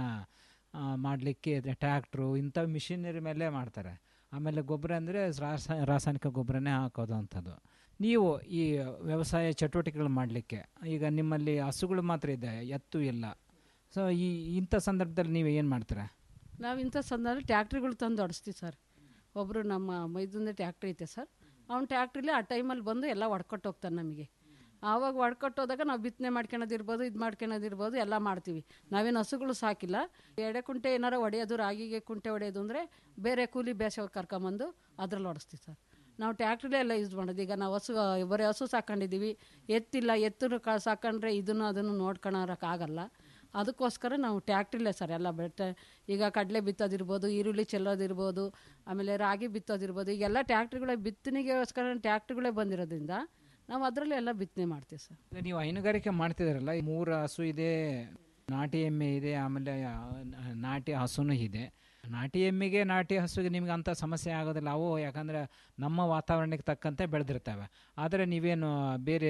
ಮಾಡಲಿಕ್ಕೆ ಟ್ರ್ಯಾಕ್ಟ್ರು ಇಂಥ ಮಿಷಿನರಿ ಮೇಲೆ ಮಾಡ್ತಾರೆ ಆಮೇಲೆ ಗೊಬ್ಬರ ಅಂದರೆ ರಾಸ ರಾಸಾಯನಿಕ ಗೊಬ್ಬರನೇ ಹಾಕೋದು ಅಂಥದ್ದು ನೀವು ಈ ವ್ಯವಸಾಯ ಚಟುವಟಿಕೆಗಳು ಮಾಡಲಿಕ್ಕೆ ಈಗ ನಿಮ್ಮಲ್ಲಿ ಹಸುಗಳು ಮಾತ್ರ ಇದೆ ಎತ್ತು ಇಲ್ಲ ಸೊ ಈ ಇಂಥ ಸಂದರ್ಭದಲ್ಲಿ ನೀವು ಏನು ಮಾಡ್ತೀರಾ ನಾವು ಇಂಥ ಸಂದರ್ಭ ಟ್ಯಾಕ್ಟ್ರಿಗಳು ತಂದು ಹೊಡಿಸ್ತೀವಿ ಸರ್ ಒಬ್ಬರು ನಮ್ಮ ಮೈದಂದೇ ಟ್ಯಾಕ್ಟ್ರಿ ಐತೆ ಸರ್ ಅವ್ನು ಟ್ಯಾಕ್ಟ್ರಿಲಿ ಆ ಟೈಮಲ್ಲಿ ಬಂದು ಎಲ್ಲ ಹೊಡ್ಕೊಟ್ಟು ಹೋಗ್ತಾನೆ ನಮಗೆ ಆವಾಗ ಹೊಡ್ಕೊಟ್ಟು ಹೋದಾಗ ನಾವು ಬಿತ್ತನೆ ಮಾಡ್ಕೊಳೋದಿರ್ಬೋದು ಇದು ಮಾಡ್ಕೊಳೋದಿರ್ಬೋದು ಎಲ್ಲ ಮಾಡ್ತೀವಿ ನಾವೇನು ಹಸುಗಳು ಸಾಕಿಲ್ಲ ಎಡೆ ಕುಂಟೆ ಏನಾರ ಹೊಡೆಯೋದು ರಾಗಿಗೆ ಕುಂಟೆ ಹೊಡೆಯೋದು ಅಂದರೆ ಬೇರೆ ಕೂಲಿ ಬೇಸವ್ರು ಕರ್ಕೊಂಬಂದು ಅದ್ರಲ್ಲಿ ಹೊಡಿಸ್ತೀವಿ ಸರ್ ನಾವು ಟ್ಯಾಕ್ಟ್ರಿಲೇ ಎಲ್ಲ ಯೂಸ್ ಮಾಡೋದು ಈಗ ನಾವು ಹಸು ಬರೀ ಹಸು ಸಾಕೊಂಡಿದ್ದೀವಿ ಎತ್ತಿಲ್ಲ ಎತ್ತು ಕ ಸಾಕೊಂಡ್ರೆ ಇದನ್ನು ಅದನ್ನು ನೋಡ್ಕೊಳಕ್ಕಾಗಲ್ಲ ಅದಕ್ಕೋಸ್ಕರ ನಾವು ಟ್ಯಾಕ್ಟ್ರಿಲೇ ಸರ್ ಎಲ್ಲ ಬೆಟ್ಟ ಈಗ ಕಡಲೆ ಬಿತ್ತೋದಿರ್ಬೋದು ಈರುಳ್ಳಿ ಚೆಲ್ಲೋದಿರ್ಬೋದು ಆಮೇಲೆ ರಾಗಿ ಬಿತ್ತೋದಿರ್ಬೋದು ಈಗೆಲ್ಲ ಟ್ಯಾಕ್ಟ್ರಿಗಳೇ ಬಿತ್ತನೆಗೋಸ್ಕರ ಟ್ಯಾಕ್ಟ್ರಿಗಳೇ ಬಂದಿರೋದ್ರಿಂದ ನಾವು ಅದರಲ್ಲೇ ಎಲ್ಲ ಬಿತ್ತನೆ ಮಾಡ್ತೀವಿ ಸರ್ ಈಗ ನೀವು ಹೈನುಗಾರಿಕೆ ಮಾಡ್ತಿದ್ದೀರಲ್ಲ ಈ ಮೂರು ಹಸು ಇದೆ ನಾಟಿ ಎಮ್ಮೆ ಇದೆ ಆಮೇಲೆ ಆ, ನಾಟಿ ಹಸುನೂ ಇದೆ ನಾಟಿ ಎಮ್ಮೆಗೆ ನಾಟಿ ಹಸುಗೆ ನಿಮ್ಗೆ ಅಂಥ ಸಮಸ್ಯೆ ಆಗೋದಿಲ್ಲ ಅವು ಯಾಕಂದರೆ ನಮ್ಮ ವಾತಾವರಣಕ್ಕೆ ತಕ್ಕಂತೆ ಬೆಳೆದಿರ್ತವೆ ಆದರೆ ನೀವೇನು ಬೇರೆ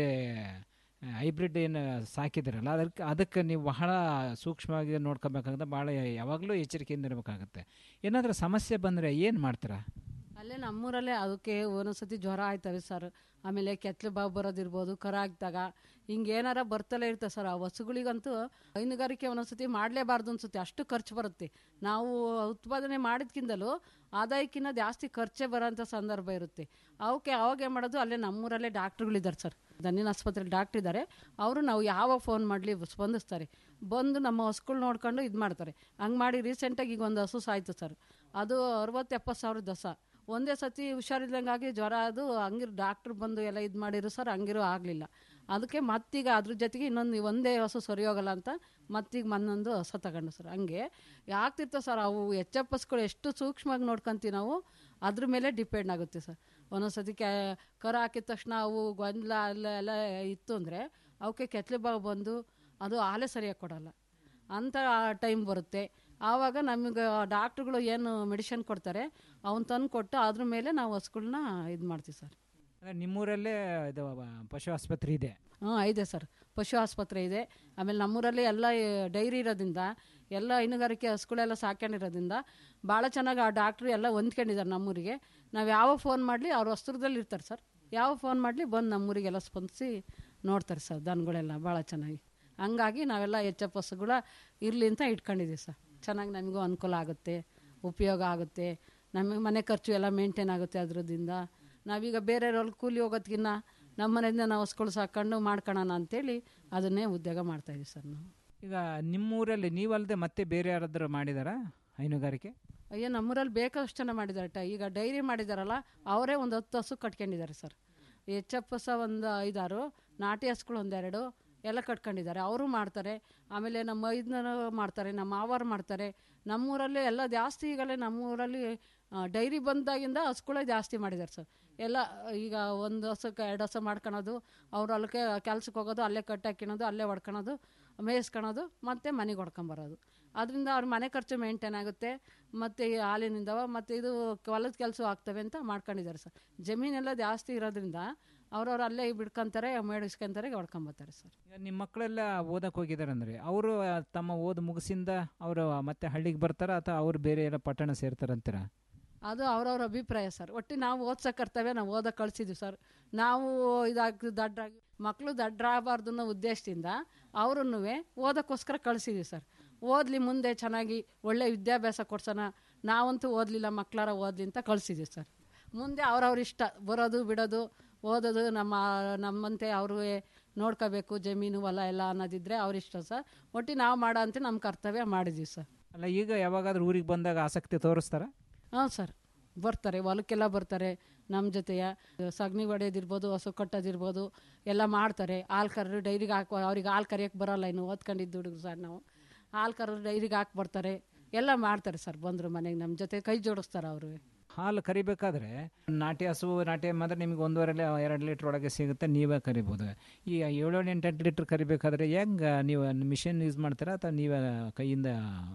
ಹೈಬ್ರಿಡ್ ಏನು ಸಾಕಿದಿರಲ್ಲ ಅದಕ್ಕೆ ಅದಕ್ಕೆ ನೀವು ಬಹಳ ಸೂಕ್ಷ್ಮವಾಗಿ ನೋಡ್ಕೋಬೇಕಾಗುತ್ತೆ ಭಾಳ ಯಾವಾಗಲೂ ಎಚ್ಚರಿಕೆಯಿಂದ ಇರಬೇಕಾಗುತ್ತೆ ಏನಾದರೂ ಸಮಸ್ಯೆ ಬಂದರೆ ಏನು ಮಾಡ್ತೀರಾ ಅಲ್ಲೇ ನಮ್ಮೂರಲ್ಲೇ ಅದಕ್ಕೆ ಒಂದೊಂದ್ಸತಿ ಜ್ವರ ಆಯ್ತವೆ ಸರ್ ಆಮೇಲೆ ಕೆತ್ತಲು ಬಾವು ಬರೋದಿರ್ಬೋದು ಕರ ಆಗ್ದಾಗ ಹಿಂಗೆ ಏನಾರ ಬರ್ತಲೇ ಇರ್ತದೆ ಸರ್ ಆ ಹಸುಗಳಿಗಂತೂ ಹೈನುಗಾರಿಕೆ ಒಂದೊಂದ್ಸತಿ ಮಾಡಲೇಬಾರ್ದು ಅನ್ಸುತ್ತೆ ಅಷ್ಟು ಖರ್ಚು ಬರುತ್ತೆ ನಾವು ಉತ್ಪಾದನೆ ಮಾಡಿದ್ಕಿಂತಲೂ ಆದಾಯಕ್ಕಿಂತ ಜಾಸ್ತಿ ಖರ್ಚೇ ಬರೋಂಥ ಸಂದರ್ಭ ಇರುತ್ತೆ ಅವಕ್ಕೆ ಅವಾಗ ಏನು ಮಾಡೋದು ಅಲ್ಲೇ ನಮ್ಮೂರಲ್ಲೇ ಡಾಕ್ಟ್ರುಗಳಿದ್ದಾರೆ ಸರ್ ದನ್ನಿನ ಆಸ್ಪತ್ರೆಯಲ್ಲಿ ಡಾಕ್ಟ್ರ್ ಇದ್ದಾರೆ ಅವರು ನಾವು ಯಾವಾಗ ಫೋನ್ ಮಾಡಲಿ ಸ್ಪಂದಿಸ್ತಾರೆ ಬಂದು ನಮ್ಮ ಹಸುಗಳು ನೋಡ್ಕೊಂಡು ಇದು ಮಾಡ್ತಾರೆ ಹಂಗೆ ಮಾಡಿ ರೀಸೆಂಟಾಗಿ ಈಗ ಒಂದು ಹಸು ಸಾಯ್ತು ಸರ್ ಅದು ಅರವತ್ತು ಎಪ್ಪತ್ತು ಸಾವಿರದ ದಸ ಒಂದೇ ಸತಿ ಹುಷಾರಿಲ್ದಂಗಾಗಿ ಜ್ವರ ಅದು ಹಂಗಿರು ಡಾಕ್ಟ್ರ್ ಬಂದು ಎಲ್ಲ ಇದು ಮಾಡಿರು ಸರ್ ಹಂಗಿರೋ ಆಗಲಿಲ್ಲ ಅದಕ್ಕೆ ಮತ್ತೀಗ ಅದ್ರ ಜೊತೆಗೆ ಇನ್ನೊಂದು ಒಂದೇ ಹಸು ಸರಿ ಹೋಗಲ್ಲ ಅಂತ ಮತ್ತೀಗ ಮನ್ನೊಂದು ಹಸು ತಗೊಂಡು ಸರ್ ಹಂಗೆ ಯಾಕ್ತಿರ್ತವೆ ಸರ್ ಅವು ಎಚ್ ಎಫ್ ಎಸ್ಗಳು ಎಷ್ಟು ಸೂಕ್ಷ್ಮವಾಗಿ ನೋಡ್ಕೊಂತೀವಿ ನಾವು ಅದ್ರ ಮೇಲೆ ಡಿಪೆಂಡ್ ಆಗುತ್ತೆ ಸರ್ ಒಂದೊಂದ್ಸತಿ ಕ್ಯಾ ಕರ ಹಾಕಿದ ತಕ್ಷಣ ಅವು ಗೊಂದಲ ಎಲ್ಲ ಎಲ್ಲ ಇತ್ತು ಅಂದರೆ ಅವಕ್ಕೆ ಕೆತ್ತಲೆ ಬಾವು ಬಂದು ಅದು ಹಾಲೇ ಸರಿಯಾಗಿ ಕೊಡಲ್ಲ ಅಂಥ ಟೈಮ್ ಬರುತ್ತೆ ಆವಾಗ ನಮಗೆ ಡಾಕ್ಟ್ರುಗಳು ಏನು ಮೆಡಿಷನ್ ಕೊಡ್ತಾರೆ ಅವನ್ನ ತಂದು ಕೊಟ್ಟು ಅದ್ರ ಮೇಲೆ ನಾವು ಹಸುಗಳನ್ನ ಇದು ಮಾಡ್ತೀವಿ ಸರ್ ಅಂದರೆ ನಿಮ್ಮೂರಲ್ಲೇ ಇದು ಅವ ಪಶು ಆಸ್ಪತ್ರೆ ಇದೆ ಹಾಂ ಇದೆ ಸರ್ ಪಶು ಆಸ್ಪತ್ರೆ ಇದೆ ಆಮೇಲೆ ನಮ್ಮೂರಲ್ಲಿ ಎಲ್ಲ ಡೈರಿ ಇರೋದ್ರಿಂದ ಎಲ್ಲ ಹೈನುಗಾರಿಕೆ ಹಸುಗಳೆಲ್ಲ ಸಾಕೊಂಡಿರೋದ್ರಿಂದ ಭಾಳ ಚೆನ್ನಾಗಿ ಆ ಡಾಕ್ಟ್ರು ಎಲ್ಲ ಹೊಂದ್ಕೊಂಡಿದ್ದಾರೆ ನಮ್ಮೂರಿಗೆ ನಾವು ಯಾವ ಫೋನ್ ಮಾಡಲಿ ಅವ್ರ ವಸ್ತ್ರದಲ್ಲಿ ಇರ್ತಾರೆ ಸರ್ ಯಾವ ಫೋನ್ ಮಾಡಲಿ ಬಂದು ನಮ್ಮೂರಿಗೆಲ್ಲ ಸ್ಪಂದಿಸಿ ನೋಡ್ತಾರೆ ಸರ್ ದನಗಳೆಲ್ಲ ಭಾಳ ಚೆನ್ನಾಗಿ ಹಂಗಾಗಿ ನಾವೆಲ್ಲ ಎಚ್ ಎಫ್ ಹಸುಗಳ ಇರಲಿ ಅಂತ ಇಟ್ಕೊಂಡಿದ್ದೀವಿ ಸರ್ ಚೆನ್ನಾಗಿ ನಮಗೂ ಅನುಕೂಲ ಆಗುತ್ತೆ ಉಪಯೋಗ ಆಗುತ್ತೆ ನಮಗೆ ಮನೆ ಖರ್ಚು ಎಲ್ಲ ಮೇಂಟೈನ್ ಆಗುತ್ತೆ ಅದರದಿಂದ ನಾವೀಗ ಬೇರೆಯವ್ರಲ್ಲಿ ಕೂಲಿ ಹೋಗೋದ್ಕಿನ್ನ ನಮ್ಮ ಮನೆಯಿಂದ ನಾವು ಹಸ್ಗಳು ಸಾಕೊಂಡು ಮಾಡ್ಕೊಳ್ಳೋಣ ಅಂತೇಳಿ ಅದನ್ನೇ ಉದ್ಯೋಗ ಮಾಡ್ತಾಯಿದ್ದೀವಿ ಸರ್ ನಾವು ಈಗ ನಿಮ್ಮೂರಲ್ಲಿ ನೀವಲ್ಲದೆ ಮತ್ತೆ ಬೇರೆ ಯಾರಾದರೂ ಮಾಡಿದಾರಾ ಹೈನುಗಾರಿಕೆ ಅಯ್ಯೋ ನಮ್ಮೂರಲ್ಲಿ ಬೇಕಷ್ಟು ಜನ ಮಾಡಿದ್ದಾರೆ ಟ ಈಗ ಡೈರಿ ಮಾಡಿದಾರಲ್ಲ ಅವರೇ ಒಂದು ಹತ್ತು ಹಸು ಕಟ್ಕೊಂಡಿದ್ದಾರೆ ಸರ್ ಎಚ್ ಎಫ್ ಹಸ ಒಂದು ಐದಾರು ನಾಟಿ ಹಸುಗಳು ಒಂದೆರಡು ಎಲ್ಲ ಕಟ್ಕೊಂಡಿದ್ದಾರೆ ಅವರು ಮಾಡ್ತಾರೆ ಆಮೇಲೆ ನಮ್ಮ ಮೈದ್ನರು ಮಾಡ್ತಾರೆ ನಮ್ಮ ಮಾವಾರು ಮಾಡ್ತಾರೆ ನಮ್ಮೂರಲ್ಲಿ ಎಲ್ಲ ಜಾಸ್ತಿ ಈಗಲೇ ನಮ್ಮೂರಲ್ಲಿ ಡೈರಿ ಬಂದಾಗಿಂದ ಹಸುಗಳೇ ಜಾಸ್ತಿ ಮಾಡಿದ್ದಾರೆ ಸರ್ ಎಲ್ಲ ಈಗ ಒಂದು ಹಸಕ್ಕೆ ಎರಡು ಹಸು ಮಾಡ್ಕೊಳೋದು ಅವ್ರು ಅಲ್ಲಿಗೆ ಕೆಲ್ಸಕ್ಕೆ ಹೋಗೋದು ಅಲ್ಲೇ ಕಟ್ಟಾಕಿಣೋದು ಅಲ್ಲೇ ಹೊಡ್ಕೊಳೋದು ಮೇಯಿಸ್ಕೊಳೋದು ಮತ್ತು ಮನೆಗೆ ಹೊಡ್ಕೊಂಬರೋದು ಅದರಿಂದ ಅವ್ರ ಮನೆ ಖರ್ಚು ಮೇಂಟೈನ್ ಆಗುತ್ತೆ ಮತ್ತು ಈ ಹಾಲಿನಿಂದವ ಮತ್ತು ಇದು ಹೊಲದ ಕೆಲಸ ಆಗ್ತವೆ ಅಂತ ಮಾಡ್ಕೊಂಡಿದ್ದಾರೆ ಸರ್ ಜಮೀನೆಲ್ಲ ಜಾಸ್ತಿ ಇರೋದ್ರಿಂದ ಅವ್ರವ್ರು ಅಲ್ಲೇ ಬಿಡ್ಕೊಂತಾರೆ ಮೇಡಿಸ್ಕೊಂತಾರೆ ಹೊಡ್ಕೊಂಬತ್ತಾರೆ ಸರ್ ಈಗ ನಿಮ್ಮ ಮಕ್ಕಳೆಲ್ಲ ಓದಕ್ಕೆ ಹೋಗಿದ್ದಾರೆ ಅಂದರೆ ಅವರು ತಮ್ಮ ಓದು ಮುಗಿಸಿಂದ ಅವರು ಮತ್ತೆ ಹಳ್ಳಿಗೆ ಬರ್ತಾರಾ ಅಥವಾ ಅವ್ರು ಬೇರೆ ಎಲ್ಲ ಪಟ್ಟಣ ಸೇರ್ತಾರಂತೀರಾ ಅದು ಅವ್ರವ್ರ ಅಭಿಪ್ರಾಯ ಸರ್ ಒಟ್ಟು ನಾವು ಓದ್ಸೋ ಕರ್ತವ್ಯ ನಾವು ಓದಕ್ಕೆ ಕಳಿಸಿದ್ವಿ ಸರ್ ನಾವು ಇದಾಗಿ ದಡ್ಡಾಗಿ ಮಕ್ಕಳು ದಡ್ಡರಾಗಬಾರ್ದು ಅನ್ನೋ ಉದ್ದೇಶದಿಂದ ಅವ್ರನ್ನೂ ಓದೋಕ್ಕೋಸ್ಕರ ಕಳಿಸಿದ್ವಿ ಸರ್ ಓದಲಿ ಮುಂದೆ ಚೆನ್ನಾಗಿ ಒಳ್ಳೆ ವಿದ್ಯಾಭ್ಯಾಸ ಕೊಡ್ಸೋಣ ನಾವಂತೂ ಓದಲಿಲ್ಲ ಮಕ್ಕಳಾರ ಓದಲಿ ಅಂತ ಕಳಿಸಿದ್ವಿ ಸರ್ ಮುಂದೆ ಅವ್ರವ್ರ ಇಷ್ಟ ಬರೋದು ಬಿಡೋದು ಓದೋದು ನಮ್ಮ ನಮ್ಮಂತೆ ಅವರು ನೋಡ್ಕೋಬೇಕು ಜಮೀನು ಹೊಲ ಎಲ್ಲ ಅನ್ನೋದಿದ್ರೆ ಅವ್ರ ಇಷ್ಟ ಸರ್ ಒಟ್ಟು ನಾವು ಮಾಡೋ ಅಂತ ನಮ್ಮ ಕರ್ತವ್ಯ ಮಾಡಿದ್ವಿ ಸರ್ ಅಲ್ಲ ಈಗ ಯಾವಾಗಾದ್ರೂ ಊರಿಗೆ ಬಂದಾಗ ಆಸಕ್ತಿ ತೋರಿಸ್ತಾರಾ ಹಾಂ ಸರ್ ಬರ್ತಾರೆ ಹೊಲಕ್ಕೆಲ್ಲ ಬರ್ತಾರೆ ನಮ್ಮ ಜೊತೆಯ ಸಗಣಿ ಹೊಡೆಯೋದಿರ್ಬೋದು ಹಸು ಕಟ್ಟೋದಿರ್ಬೋದು ಎಲ್ಲ ಮಾಡ್ತಾರೆ ಹಾಲು ಕರೆದು ಡೈರಿಗೆ ಹಾಕೋ ಅವ್ರಿಗೆ ಹಾಲು ಕರಿಯೋಕ್ಕೆ ಬರೋಲ್ಲ ಇನ್ನು ಓದ್ಕೊಂಡಿದ್ದು ಹುಡುಗರು ಸರ್ ನಾವು ಹಾಲು ಕರೆದು ಡೈರಿಗೆ ಹಾಕಿ ಬರ್ತಾರೆ ಎಲ್ಲ ಮಾಡ್ತಾರೆ ಸರ್ ಬಂದರು ಮನೆಗೆ ನಮ್ಮ ಜೊತೆ ಕೈ ಜೋಡಿಸ್ತಾರೆ ಅವರು ಹಾಲು ಕರಿಬೇಕಾದ್ರೆ ನಾಟಿ ಹಸು ನಾಟಿ ಮಾತ್ರ ನಿಮಗೆ ಒಂದೂವರೆ ಎರಡು ಲೀಟ್ರ್ ಒಳಗೆ ಸಿಗುತ್ತೆ ನೀವೇ ಕರಿಬೋದು ಈ ಏಳೇಳು ಎಂಟು ಎಂಟು ಲೀಟ್ರ್ ಕರಿಬೇಕಾದ್ರೆ ಹೆಂಗೆ ನೀವು ಮಿಷಿನ್ ಯೂಸ್ ಮಾಡ್ತೀರಾ ಅಥವಾ ನೀವೇ ಕೈಯಿಂದ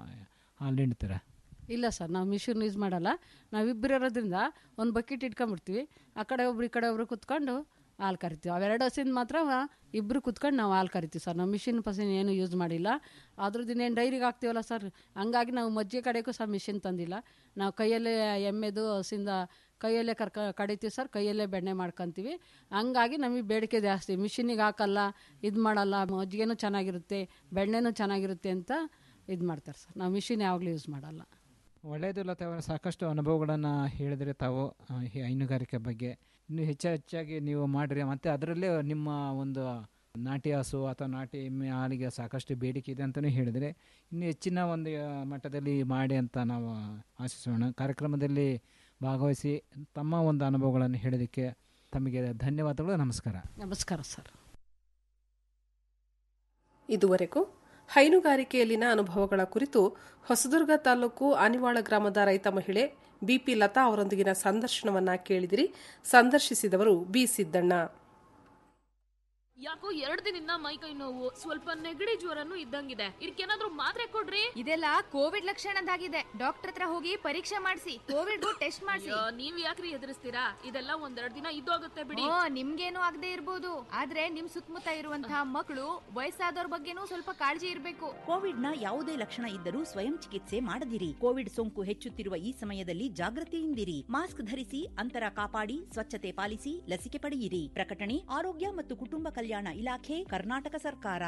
ಹಾಲು ಹಿಂಡ್ತೀರಾ ಇಲ್ಲ ಸರ್ ನಾವು ಮಿಷಿನ್ ಯೂಸ್ ಮಾಡಲ್ಲ ನಾವಿಬ್ಬರು ಇರೋದ್ರಿಂದ ಒಂದು ಬಕೆಟ್ ಇಟ್ಕೊಂಡ್ಬಿಡ್ತೀವಿ ಆ ಕಡೆ ಒಬ್ರು ಈ ಕಡೆ ಒಬ್ರು ಕುತ್ಕೊಂಡು ಹಾಲು ಕರಿತೀವಿ ಅವೆರಡು ಹಸಿಂದ ಮಾತ್ರ ಇಬ್ಬರು ಕುತ್ಕೊಂಡು ನಾವು ಹಾಲು ಕರಿತೀವಿ ಸರ್ ನಾವು ಮಿಷಿನ್ ಪಸಿನ್ ಏನು ಯೂಸ್ ಮಾಡಿಲ್ಲ ಅದ್ರದ್ದು ಇನ್ನೇನು ಡೈರಿಗೆ ಹಾಕ್ತೀವಲ್ಲ ಸರ್ ಹಂಗಾಗಿ ನಾವು ಮಜ್ಜಿಗೆ ಕಡೆಗೂ ಸಹ ಮಿಷಿನ್ ತಂದಿಲ್ಲ ನಾವು ಕೈಯಲ್ಲೇ ಎಮ್ಮೆದು ಹಸಿಂದ ಕೈಯಲ್ಲೇ ಕರ್ಕ ಕಡಿತೀವಿ ಸರ್ ಕೈಯಲ್ಲೇ ಬೆಣ್ಣೆ ಮಾಡ್ಕೊತೀವಿ ಹಂಗಾಗಿ ನಮಗೆ ಬೇಡಿಕೆ ಜಾಸ್ತಿ ಮಿಷಿನಿಗೆ ಹಾಕಲ್ಲ ಇದು ಮಾಡಲ್ಲ ಮಜ್ಜಿಗೆನೂ ಚೆನ್ನಾಗಿರುತ್ತೆ ಬೆಣ್ಣೆನೂ ಚೆನ್ನಾಗಿರುತ್ತೆ ಅಂತ ಇದು ಮಾಡ್ತಾರೆ ಸರ್ ನಾವು ಮಿಷಿನ್ ಯಾವಾಗಲೂ ಯೂಸ್ ಮಾಡಲ್ಲ ಒಳ್ಳೆಯದು ಲತಾ ಅವರ ಸಾಕಷ್ಟು ಅನುಭವಗಳನ್ನು ಹೇಳಿದರೆ ತಾವು ಆ, ಈ ಹೈನುಗಾರಿಕೆ ಬಗ್ಗೆ ಇನ್ನು ಹೆಚ್ಚು ಹೆಚ್ಚಾಗಿ ನೀವು ಮಾಡಿರಿ ಮತ್ತು ಅದರಲ್ಲೇ ನಿಮ್ಮ ಒಂದು ನಾಟಿ ಹಸು ಅಥವಾ ನಾಟಿ ಎಮ್ಮೆ ಹಾಲಿಗೆ ಸಾಕಷ್ಟು ಬೇಡಿಕೆ ಇದೆ ಅಂತಲೂ ಹೇಳಿದರೆ ಇನ್ನು ಹೆಚ್ಚಿನ ಒಂದು ಆ, ಮಟ್ಟದಲ್ಲಿ ಮಾಡಿ ಅಂತ ನಾವು ಆಶಿಸೋಣ ಕಾರ್ಯಕ್ರಮದಲ್ಲಿ ಭಾಗವಹಿಸಿ ತಮ್ಮ ಒಂದು ಅನುಭವಗಳನ್ನು ಹೇಳೋದಕ್ಕೆ ತಮಗೆ ಧನ್ಯವಾದಗಳು ನಮಸ್ಕಾರ ನಮಸ್ಕಾರ ಸರ್ ಇದುವರೆಗೂ ಹೈನುಗಾರಿಕೆಯಲ್ಲಿನ ಅನುಭವಗಳ ಕುರಿತು ಹೊಸದುರ್ಗ ತಾಲೂಕು ಆನಿವಾಳ ಗ್ರಾಮದ ರೈತ ಮಹಿಳೆ ಬಿಪಿ ಲತಾ ಅವರೊಂದಿಗಿನ ಸಂದರ್ಶನವನ್ನ ಕೇಳಿದಿರಿ ಸಂದರ್ಶಿಸಿದವರು ಬಿ ಸಿದ್ದಣ್ಣ ಯಾಕೋ ಎರಡ್ ದಿನದಿಂದ ಮೈ ಕೈ ನೋವು ಸ್ವಲ್ಪ ನೆಗಡಿ ಜ್ವರನು ಇದ್ದಂಗಿದೆ ಇದಕ್ಕೇನಾದ್ರೂ ಮಾತ್ರೆ ಕೊಡ್ರಿ ಇದೆಲ್ಲ ಕೋವಿಡ್ ಲಕ್ಷಣದಾಗಿದೆ ಡಾಕ್ಟರ್ ಹತ್ರ ಹೋಗಿ ಪರೀಕ್ಷೆ ಮಾಡಿಸಿ ಕೋವಿಡ್ ಟೆಸ್ಟ್ ಮಾಡಿಸಿ ಅಯ್ಯೋ, ನೀವ್ ಯಾಕ್ರಿ ಎದುರಿಸ್ತೀರಾ ಇದೆಲ್ಲ ಒಂದೆರಡ್ ದಿನ ಇದ್ದೋಗುತ್ತೆ ಬಿಡಿ ಓ ನಿಮ್ಗೇನು ಆಗದೆ ಇರ್ಬೋದು ಆದ್ರೆ ನಿಮ್ ಸುತ್ತಮುತ್ತ ಇರುವಂತಹ ಮಕ್ಕಳು ವಯಸ್ಸಾದವ್ರ ಬಗ್ಗೆನೂ ಸ್ವಲ್ಪ ಕಾಳಜಿ ಇರ್ಬೇಕು ಕೋವಿಡ್ನ ಯಾವುದೇ ಲಕ್ಷಣ ಇದ್ದರೂ ಸ್ವಯಂ ಚಿಕಿತ್ಸೆ ಮಾಡದಿರಿ ಕೋವಿಡ್ ಸೋಂಕು ಹೆಚ್ಚುತ್ತಿರುವ ಈ ಸಮಯದಲ್ಲಿ ಜಾಗೃತಿಯಿಂದಿರಿ ಮಾಸ್ಕ್ ಧರಿಸಿ ಅಂತರ ಕಾಪಾಡಿ ಸ್ವಚ್ಛತೆ ಪಾಲಿಸಿ ಲಸಿಕೆ ಪಡೆಯಿರಿ ಪ್ರಕಟಣೆ ಆರೋಗ್ಯ ಮತ್ತು ಕುಟುಂಬ ಕಲ್ಯಾಣ ಇಲಾಖೆ ಕರ್ನಾಟಕ ಸರ್ಕಾರ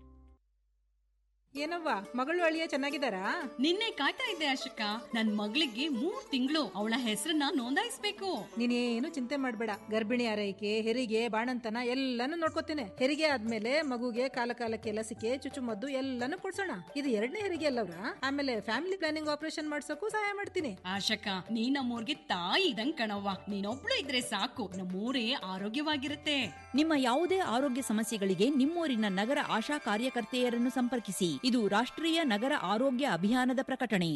ಏನವ್ವ ಮಗಳು ಅಳಿಯ ಚೆನ್ನಾಗಿದ್ದಾರಾ ನಿನ್ನೆ ಕಾಯ್ತಾ ಇದ್ದೆ ಅಶೋಕ ನನ್ ಮಗಳಿಗೆ ಮೂರ್ ತಿಂಗಳು ಅವಳ ಹೆಸರನ್ನ ನೋಂದಾಯಿಸ್ಬೇಕು ನೀನೇನು ಚಿಂತೆ ಮಾಡಬೇಡ ಗರ್ಭಿಣಿ ಆರೈಕೆ ಹೆರಿಗೆ ಬಾಣಂತನ ಎಲ್ಲಾನು ನೋಡ್ಕೋತೇನೆ ಹೆರಿಗೆ ಆದ್ಮೇಲೆ ಮಗುಗೆ ಕಾಲ ಕಾಲಕ್ಕೆ ಲಸಿಕೆ ಚುಚ್ಚುಮದ್ದು ಎಲ್ಲಾನು ಕೊಡ್ಸೋಣ ಇದು ಎರಡನೇ ಹೆರಿಗೆ ಅಲ್ಲವ್ರ ಆಮೇಲೆ ಫ್ಯಾಮಿಲಿ ಪ್ಲಾನಿಂಗ್ ಆಪರೇಷನ್ ಮಾಡ್ಸೋಕು ಸಹಾಯ ಮಾಡ್ತೀನಿ ಆಶಕ ನೀ ನಮ್ಮೂರ್ಗೆ ತಾಯಿ ಇದಂಗ್ ಕಣವ್ವ ನೀನೊಬ್ಳು ಇದ್ರೆ ಸಾಕು ನಮ್ಮೂರೇ ಆರೋಗ್ಯವಾಗಿರುತ್ತೆ ನಿಮ್ಮ ಯಾವುದೇ ಆರೋಗ್ಯ ಸಮಸ್ಯೆಗಳಿಗೆ ನಿಮ್ಮೂರಿನ ನಗರ ಆಶಾ ಕಾರ್ಯಕರ್ತೆಯರನ್ನು ಸಂಪರ್ಕಿಸಿ ಇದು ರಾಷ್ಟ್ರೀಯ ನಗರ ಆರೋಗ್ಯ ಅಭಿಯಾನದ ಪ್ರಕಟಣೆ